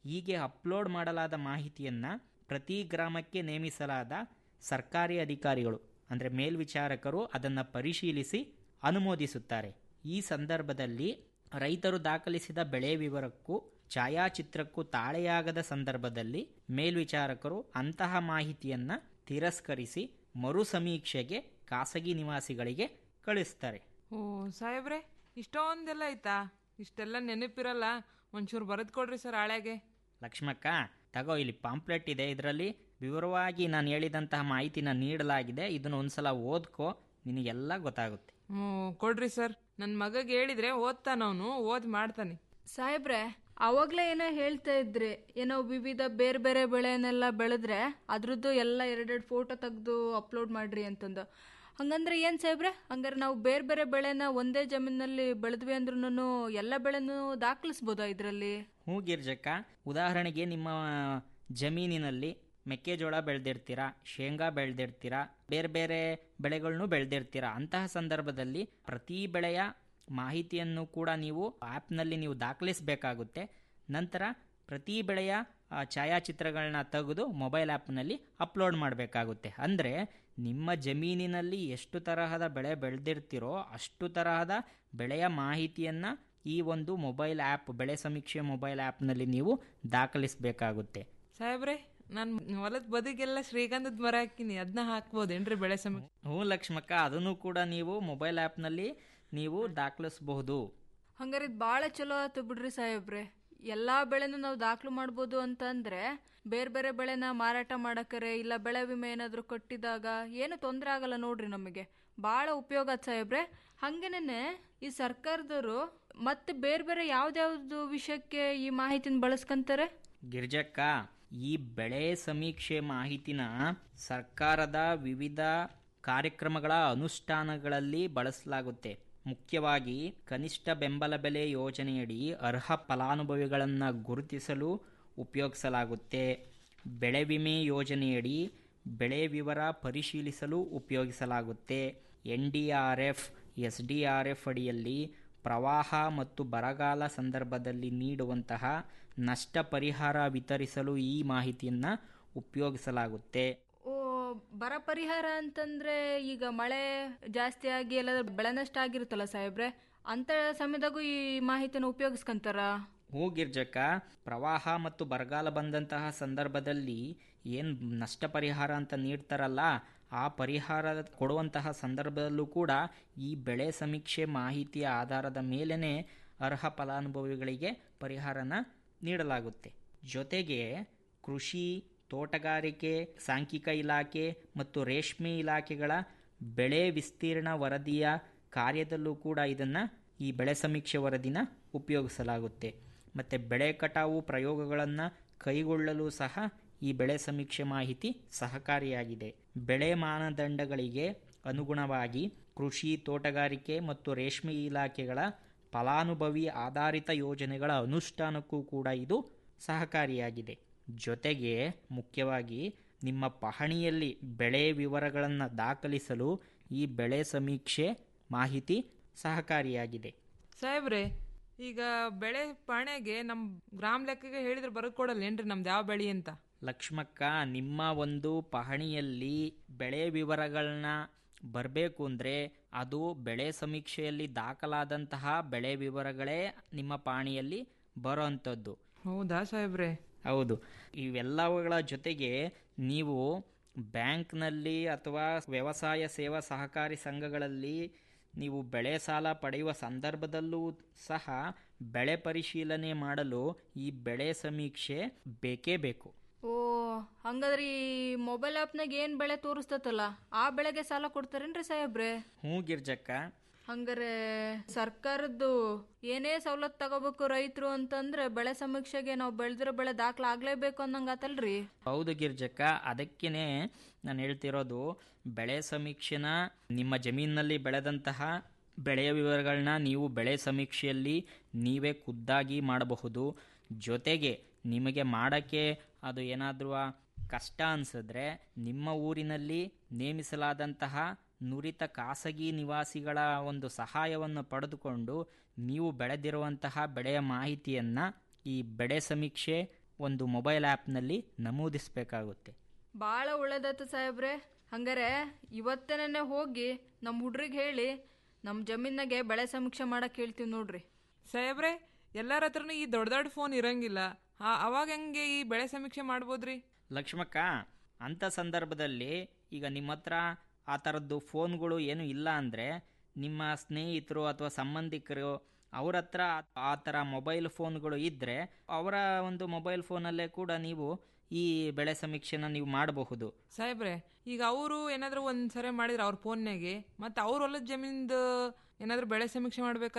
ಹೀಗೆ ಅಪ್ಲೋಡ್ ಮಾಡಲಾದ ಮಾಹಿತಿಯನ್ನು ಪ್ರತಿ ಗ್ರಾಮಕ್ಕೆ ನೇಮಿಸಲಾದ ಸರ್ಕಾರಿ ಅಧಿಕಾರಿಗಳು ಅಂದರೆ ಮೇಲ್ವಿಚಾರಕರು ಅದನ್ನು ಪರಿಶೀಲಿಸಿ ಅನುಮೋದಿಸುತ್ತಾರೆ ಈ ಸಂದರ್ಭದಲ್ಲಿ ರೈತರು ದಾಖಲಿಸಿದ ಬೆಳೆ ವಿವರಕ್ಕೂ ಛಾಯಾಚಿತ್ರಕ್ಕೂ ತಾಳೆಯಾಗದ ಸಂದರ್ಭದಲ್ಲಿ ಮೇಲ್ವಿಚಾರಕರು ಅಂತಹ ಮಾಹಿತಿಯನ್ನು ತಿರಸ್ಕರಿಸಿ ಮರು ಸಮೀಕ್ಷೆಗೆ ಖಾಸಗಿ ನಿವಾಸಿಗಳಿಗೆ ಕಳಿಸ್ತಾರೆ ಓ ಸಾಹೇಬ್ರೆ ಇಷ್ಟೊಂದೆಲ್ಲ ಐತಾ ಇಷ್ಟೆಲ್ಲ ನೆನಪಿರಲ್ಲ ಒಂಚೂರು ಬರೆದು ಕೊಡ್ರಿ ಸರ್ ಹಾಳೆಗೆ ಲಕ್ಷ್ಮಕ್ಕ ತಗೋ ಇಲ್ಲಿ ಪಾಂಪ್ಲೆಟ್ ಇದೆ ಇದರಲ್ಲಿ ವಿವರವಾಗಿ ನಾನು ಹೇಳಿದಂತಹ ಮಾಹಿತಿನ ನೀಡಲಾಗಿದೆ ಇದನ್ನು ಒಂದ್ಸಲ ಓದ್ಕೋ ನಿನಗೆಲ್ಲ ಗೊತ್ತಾಗುತ್ತೆ ಹ್ಞೂ ಕೊಡ್ರಿ ಸರ್ ನನ್ನ ಮಗಗೆ ಹೇಳಿದ್ರೆ ಓದ್ತಾನವನು ಓದ್ ಮಾಡ್ತಾನೆ ಸಾಹೇಬ್ರೆ ಅವಾಗ್ಲೇ ಏನೋ ಹೇಳ್ತಾ ಇದ್ರಿ ಏನೋ ವಿವಿಧ ಬೇರೆ ಬೇರೆ ಬೆಳೆನೆಲ್ಲ ಬೆಳೆದ್ರೆ ಅದ್ರದ್ದು ಎಲ್ಲ ಎರಡೆರಡು ಫೋಟೋ ತೆಗೆದು ಅಪ್ಲೋಡ್ ಮಾಡ್ರಿ ಅಂತಂದು ಹಂಗಂದ್ರೆ ಏನ್ ಸಾಹೇಬ್ರೆ ಹಂಗಾರೆ ನಾವು ಬೇರೆ ಬೇರೆ ಬೆಳೆನ ಒಂದೇ ಜಮೀನಲ್ಲಿ ಬೆಳೆದ್ವಿ ಅಂದ್ರೂ ಎಲ್ಲ ಬೆಳೆನೂ ದಾಖಲಿಸ್ಬೋದಾ ಇದರಲ್ಲಿ ಹ್ಞೂ ಗಿರ್ಜಕ್ಕ ಉದಾಹರಣೆಗೆ ನಿಮ್ಮ ಜಮೀನಿನಲ್ಲಿ ಮೆಕ್ಕೆಜೋಳ ಬೆಳೆದಿರ್ತೀರಾ ಶೇಂಗಾ ಬೆಳೆದಿರ್ತೀರಾ ಬೇರೆ ಬೇರೆ ಬೆಳೆಗಳನ್ನು ಬೆಳೆದಿರ್ತೀರಾ ಅಂತಹ ಸಂದರ್ಭದಲ್ಲಿ ಪ್ರತಿ ಬೆಳೆಯ ಮಾಹಿತಿಯನ್ನು ಕೂಡ ನೀವು ಆ್ಯಪ್ನಲ್ಲಿ ನೀವು ದಾಖಲಿಸಬೇಕಾಗುತ್ತೆ ನಂತರ ಪ್ರತಿ ಬೆಳೆಯ ಆ, ಛಾಯಾಚಿತ್ರಗಳನ್ನ ತೆಗೆದು ಮೊಬೈಲ್ ಆ್ಯಪ್ನಲ್ಲಿ ಅಪ್ಲೋಡ್ ಮಾಡಬೇಕಾಗುತ್ತೆ ಅಂದರೆ ನಿಮ್ಮ ಜಮೀನಿನಲ್ಲಿ ಎಷ್ಟು ತರಹದ ಬೆಳೆ ಬೆಳೆದಿರ್ತೀರೋ ಅಷ್ಟು ತರಹದ ಬೆಳೆಯ ಮಾಹಿತಿಯನ್ನು ಈ ಒಂದು ಮೊಬೈಲ್ ಆ್ಯಪ್ ಬೆಳೆ ಸಮೀಕ್ಷೆ ಮೊಬೈಲ್ ಆ್ಯಪ್ನಲ್ಲಿ ನೀವು ದಾಖಲಿಸಬೇಕಾಗುತ್ತೆ ಸಾಹೇಬ್ರೆ ನಾನು ಹೊಲದ ಬದಿಗೆಲ್ಲ ಶ್ರೀಗಂಧದ ಮರ ಹಾಕಿನಿ ಅದನ್ನ ಹಾಕ್ಬೋದೇನ್ರಿ ಬೆಳೆ ಸಮೀಕ್ಷೆ ಹ್ಞೂ ಲಕ್ಷ್ಮಕ್ಕ ಅದನ್ನು ಕೂಡ ನೀವು ಮೊಬೈಲ್ ಆ್ಯಪ್ನಲ್ಲಿ ನೀವು ದಾಖಲಿಸಬಹುದು ಹಂಗಾರೆ ಇದು ಭಾಳ ಚಲೋ ಆಯ್ತು ಬಿಡ್ರಿ ಸಾಹೇಬ್ರೆ ಎಲ್ಲಾ ಬೆಳೆನೂ ನಾವು ದಾಖಲು ಮಾಡ್ಬೋದು ಅಂತಂದ್ರೆ ಬೇರೆ ಬೇರೆ ಬೆಳೆನ ಮಾರಾಟ ಮಾಡಕರೆ ಇಲ್ಲ ಬೆಳೆ ವಿಮೆ ಏನಾದರೂ ಕಟ್ಟಿದಾಗ ಏನು ತೊಂದರೆ ಆಗಲ್ಲ ನೋಡ್ರಿ ನಮಗೆ ಭಾಳ ಉಪಯೋಗ ಆತ್ ಸಾಹೇಬ್ರೆ ಹಂಗೇನೆ ಈ ಸರ್ಕಾರದವರು ಮತ್ತೆ ಬೇರೆ ಬೇರೆ ಯಾವ್ದ್ಯಾವ್ದು ವಿಷಯಕ್ಕೆ ಈ ಮಾಹಿತಿನ ಬಳಸ್ಕೊಂತಾರೆ ಗಿರ್ಜಕ್ಕ ಈ ಬೆಳೆ ಸಮೀಕ್ಷೆ ಮಾಹಿತಿನ ಸರ್ಕಾರದ ವಿವಿಧ ಕಾರ್ಯಕ್ರಮಗಳ ಅನುಷ್ಠಾನಗಳಲ್ಲಿ ಬಳಸಲಾಗುತ್ತೆ ಮುಖ್ಯವಾಗಿ ಕನಿಷ್ಠ ಬೆಂಬಲ ಬೆಲೆ ಯೋಜನೆಯಡಿ ಅರ್ಹ ಫಲಾನುಭವಿಗಳನ್ನು ಗುರುತಿಸಲು ಉಪಯೋಗಿಸಲಾಗುತ್ತೆ ಬೆಳೆ ವಿಮೆ ಯೋಜನೆಯಡಿ ಬೆಳೆ ವಿವರ ಪರಿಶೀಲಿಸಲು ಉಪಯೋಗಿಸಲಾಗುತ್ತೆ N D R F S D R F ಅಡಿಯಲ್ಲಿ ಪ್ರವಾಹ ಮತ್ತು ಬರಗಾಲ ಸಂದರ್ಭದಲ್ಲಿ ನೀಡುವಂತಹ ನಷ್ಟ ಪರಿಹಾರ ವಿತರಿಸಲು ಈ ಮಾಹಿತಿಯನ್ನು ಉಪಯೋಗಿಸಲಾಗುತ್ತೆ ಓ ಬರ ಪರಿಹಾರ ಅಂತಂದ್ರೆ ಈಗ ಮಳೆ ಜಾಸ್ತಿ ಆಗಿ ಎಲ್ಲ ಬೆಳೆ ನಷ್ಟ ಆಗಿರುತ್ತಲ್ಲ ಸಾಹೇಬ್ರೆ ಅಂತ ಸಮಯದಾಗೂ ಈ ಮಾಹಿತಿನ ಉಪಯೋಗಿಸ್ಕೊಂತಾರ ಹೂ ಗಿರ್ಜಕ್ಕ ಪ್ರವಾಹ ಮತ್ತು ಬರಗಾಲ ಬಂದಂತಹ ಸಂದರ್ಭದಲ್ಲಿ ಏನು ನಷ್ಟ ಪರಿಹಾರ ಅಂತ ನೀಡ್ತಾರಲ್ಲ ಆ ಪರಿಹಾರ ಕೊಡುವಂತಹ ಸಂದರ್ಭದಲ್ಲೂ ಕೂಡ ಈ ಬೆಳೆ ಸಮೀಕ್ಷೆ ಮಾಹಿತಿಯ ಆಧಾರದ ಮೇಲೇ ಅರ್ಹ ಫಲಾನುಭವಿಗಳಿಗೆ ಪರಿಹಾರನ ನೀಡಲಾಗುತ್ತೆ ಜೊತೆಗೆ ಕೃಷಿ ತೋಟಗಾರಿಕೆ ಸಾಂಖ್ಯಿಕ ಇಲಾಖೆ ಮತ್ತು ರೇಷ್ಮೆ ಇಲಾಖೆಗಳ ಬೆಳೆ ವಿಸ್ತೀರ್ಣ ವರದಿಯ ಕಾರ್ಯದಲ್ಲೂ ಕೂಡ ಇದನ್ನು ಈ ಬೆಳೆ ಸಮೀಕ್ಷೆ ವರದಿನ ಉಪಯೋಗಿಸಲಾಗುತ್ತೆ ಮತ್ತು ಬೆಳೆ ಕಟಾವು ಪ್ರಯೋಗಗಳನ್ನು ಕೈಗೊಳ್ಳಲು ಸಹ ಈ ಬೆಳೆ ಸಮೀಕ್ಷೆ ಮಾಹಿತಿ ಸಹಕಾರಿಯಾಗಿದೆ ಬೆಳೆ ಮಾನದಂಡಗಳಿಗೆ ಅನುಗುಣವಾಗಿ ಕೃಷಿ ತೋಟಗಾರಿಕೆ ಮತ್ತು ರೇಷ್ಮೆ ಇಲಾಖೆಗಳ ಫಲಾನುಭವಿ ಆಧಾರಿತ ಯೋಜನೆಗಳ ಅನುಷ್ಠಾನಕ್ಕೂ ಕೂಡ ಇದು ಸಹಕಾರಿಯಾಗಿದೆ ಜೊತೆಗೆ ಮುಖ್ಯವಾಗಿ ನಿಮ್ಮ ಪಹಣಿಯಲ್ಲಿ ಬೆಳೆ ವಿವರಗಳನ್ನು ದಾಖಲಿಸಲು ಈ ಬೆಳೆ ಸಮೀಕ್ಷೆ ಮಾಹಿತಿ ಸಹಕಾರಿಯಾಗಿದೆ ಸಾಹೇಬ್ರೆ ಈಗ ಬೆಳೆ ಪಾಣೆಗೆ ನಮ್ಮ ಗ್ರಾಮ ಲೆಕ್ಕಗೆ ಹೇಳಿದ್ರೆ ಬರೋದು ಕೊಡಲ್ಲೇನ್ರಿ ನಮ್ದು ಯಾವ ಬೆಳೆ ಅಂತ ಲಕ್ಷ್ಮಕ್ಕ ನಿಮ್ಮ ಒಂದು ಪಹಣಿಯಲ್ಲಿ ಬೆಳೆ ವಿವರಗಳನ್ನ ಬರಬೇಕು ಅಂದರೆ ಅದು ಬೆಳೆ ಸಮೀಕ್ಷೆಯಲ್ಲಿ ದಾಖಲಾದಂತಹ ಬೆಳೆ ವಿವರಗಳೇ ನಿಮ್ಮ ಪಾಣಿಯಲ್ಲಿ ಬರೋವಂಥದ್ದು ಹೌದಾ ಸಾಹೇಬ್ರೆ ಹೌದು ಇವೆಲ್ಲವುಗಳ ಜೊತೆಗೆ ನೀವು ಬ್ಯಾಂಕ್ನಲ್ಲಿ ಅಥವಾ ವ್ಯವಸಾಯ ಸೇವಾ ಸಹಕಾರಿ ಸಂಘಗಳಲ್ಲಿ ನೀವು ಬೆಳೆ ಸಾಲ ಪಡೆಯುವ ಸಂದರ್ಭದಲ್ಲೂ ಸಹ ಬೆಳೆ ಪರಿಶೀಲನೆ ಮಾಡಲು ಈ ಬೆಳೆ ಸಮೀಕ್ಷೆ ಬೇಕೇ ಬೇಕು ಓ ಹಂಗಾದ್ರೆ ಈ ಮೊಬೈಲ್ ಆಪ್ನಾಗ ಏನ್ ಬೆಳೆ ತೋರಿಸ್ತತಲ್ಲ ಆ ಬೆಳೆಗೆ ಸಾಲ ಕೊಡ್ತಾರೇನ್ರಿ ಸಾಹೇಬ್ರೆ ಹ್ಞೂ ಗಿರ್ಜಕ್ಕ ಹಂಗಾರೆ ಸರ್ಕಾರದ್ದು ಏನೇ ಸವಲತ್ತು ತಗೋಬೇಕು ರೈತರು ಅಂತಂದ್ರೆ ಬೆಳೆ ಸಮೀಕ್ಷೆಗೆ ನಾವು ಬೆಳೆದಿರೋ ಬೆಳೆ ದಾಖಲೆ ಆಗ್ಲೇಬೇಕು ಅನ್ನಂಗಾತಲ್ರಿ ಹೌದು ಗಿರ್ಜಕ್ಕ ಅದಕ್ಕೇನೆ ನಾನು ಹೇಳ್ತಿರೋದು ಬೆಳೆ ಸಮೀಕ್ಷೆನ ನಿಮ್ಮ ಜಮೀನಿನಲ್ಲಿ ಬೆಳೆದಂತಹ ಬೆಳೆಯ ವಿವರಗಳನ್ನ ನೀವು ಬೆಳೆ ಸಮೀಕ್ಷೆಯಲ್ಲಿ ನೀವೇ ಖುದ್ದಾಗಿ ಮಾಡಬಹುದು ಜೊತೆಗೆ ನಿಮಗೆ ಮಾಡೋಕ್ಕೆ ಅದು ಏನಾದರೂ ಕಷ್ಟ ಅನಿಸಿದ್ರೆ ನಿಮ್ಮ ಊರಿನಲ್ಲಿ ನೇಮಿಸಲಾದಂತಹ ನುರಿತ ಖಾಸಗಿ ನಿವಾಸಿಗಳ ಒಂದು ಸಹಾಯವನ್ನು ಪಡೆದುಕೊಂಡು ನೀವು ಬೆಳೆದಿರುವಂತಹ ಬೆಳೆಯ ಮಾಹಿತಿಯನ್ನು ಈ ಬೆಳೆ ಸಮೀಕ್ಷೆ ಒಂದು ಮೊಬೈಲ್ ಆ್ಯಪ್ನಲ್ಲಿ ನಮೂದಿಸಬೇಕಾಗುತ್ತೆ ಭಾಳ ಒಳ್ಳೇದಾಯ್ತು ಸಾಹೇಬ್ರೆ ಹಂಗಾರೆ ಇವತ್ತೇನೆ ಹೋಗಿ ನಮ್ಮ ಹುಡ್ರಿಗೆ ಹೇಳಿ ನಮ್ಮ ಜಮೀನಾಗೆ ಬೆಳೆ ಸಮೀಕ್ಷೆ ಮಾಡಕ್ಕೆ ಹೇಳ್ತೀವಿ ನೋಡ್ರಿ ಸಾಹೇಬ್ರೆ ಎಲ್ಲರ ಹತ್ರನೂ ಈ ದೊಡ್ಡ ದೊಡ್ಡ ಫೋನ್ ಇರಂಗಿಲ್ಲ ಆ- ಅವಾಗ ಹೆಂಗೆ ಈ ಬೆಳೆ ಸಮೀಕ್ಷೆ ಮಾಡ್ಬೋದ್ರಿ ಲಕ್ಷ್ಮಕ್ಕ ಅಂಥ ಸಂದರ್ಭದಲ್ಲಿ ಈಗ ನಿಮ್ಮ ಹತ್ರ ಆ ಥರದ್ದು ಫೋನ್ಗಳು ಏನು ಇಲ್ಲ ಅಂದರೆ ನಿಮ್ಮ ಸ್ನೇಹಿತರು ಅಥವಾ ಸಂಬಂಧಿಕರು ಅವ್ರ ಹತ್ರ ಆ ಥರ ಮೊಬೈಲ್ ಫೋನ್ಗಳು ಇದ್ದರೆ ಅವರ ಒಂದು ಮೊಬೈಲ್ ಫೋನಲ್ಲೇ ಕೂಡ ನೀವು ಈ ಬೆಳೆ ಸಮೀಕ್ಷೆನ ನೀವು ಮಾಡಬಹುದು ಸಾಹೇಬ್ರೆ ಈಗ ಅವರು ಏನಾದರೂ ಒಂದು ಸರಿ ಮಾಡಿದ್ರೆ ಅವ್ರ ಫೋನ್ನಾಗೆ ಮತ್ತು ಅವ್ರ ಹೊಲದ ಜಮೀನ್ದು ಏನಾದರೂ ಬೆಳೆ ಸಮೀಕ್ಷೆ ಮಾಡ್ಬೇಕಾದ್ರೆ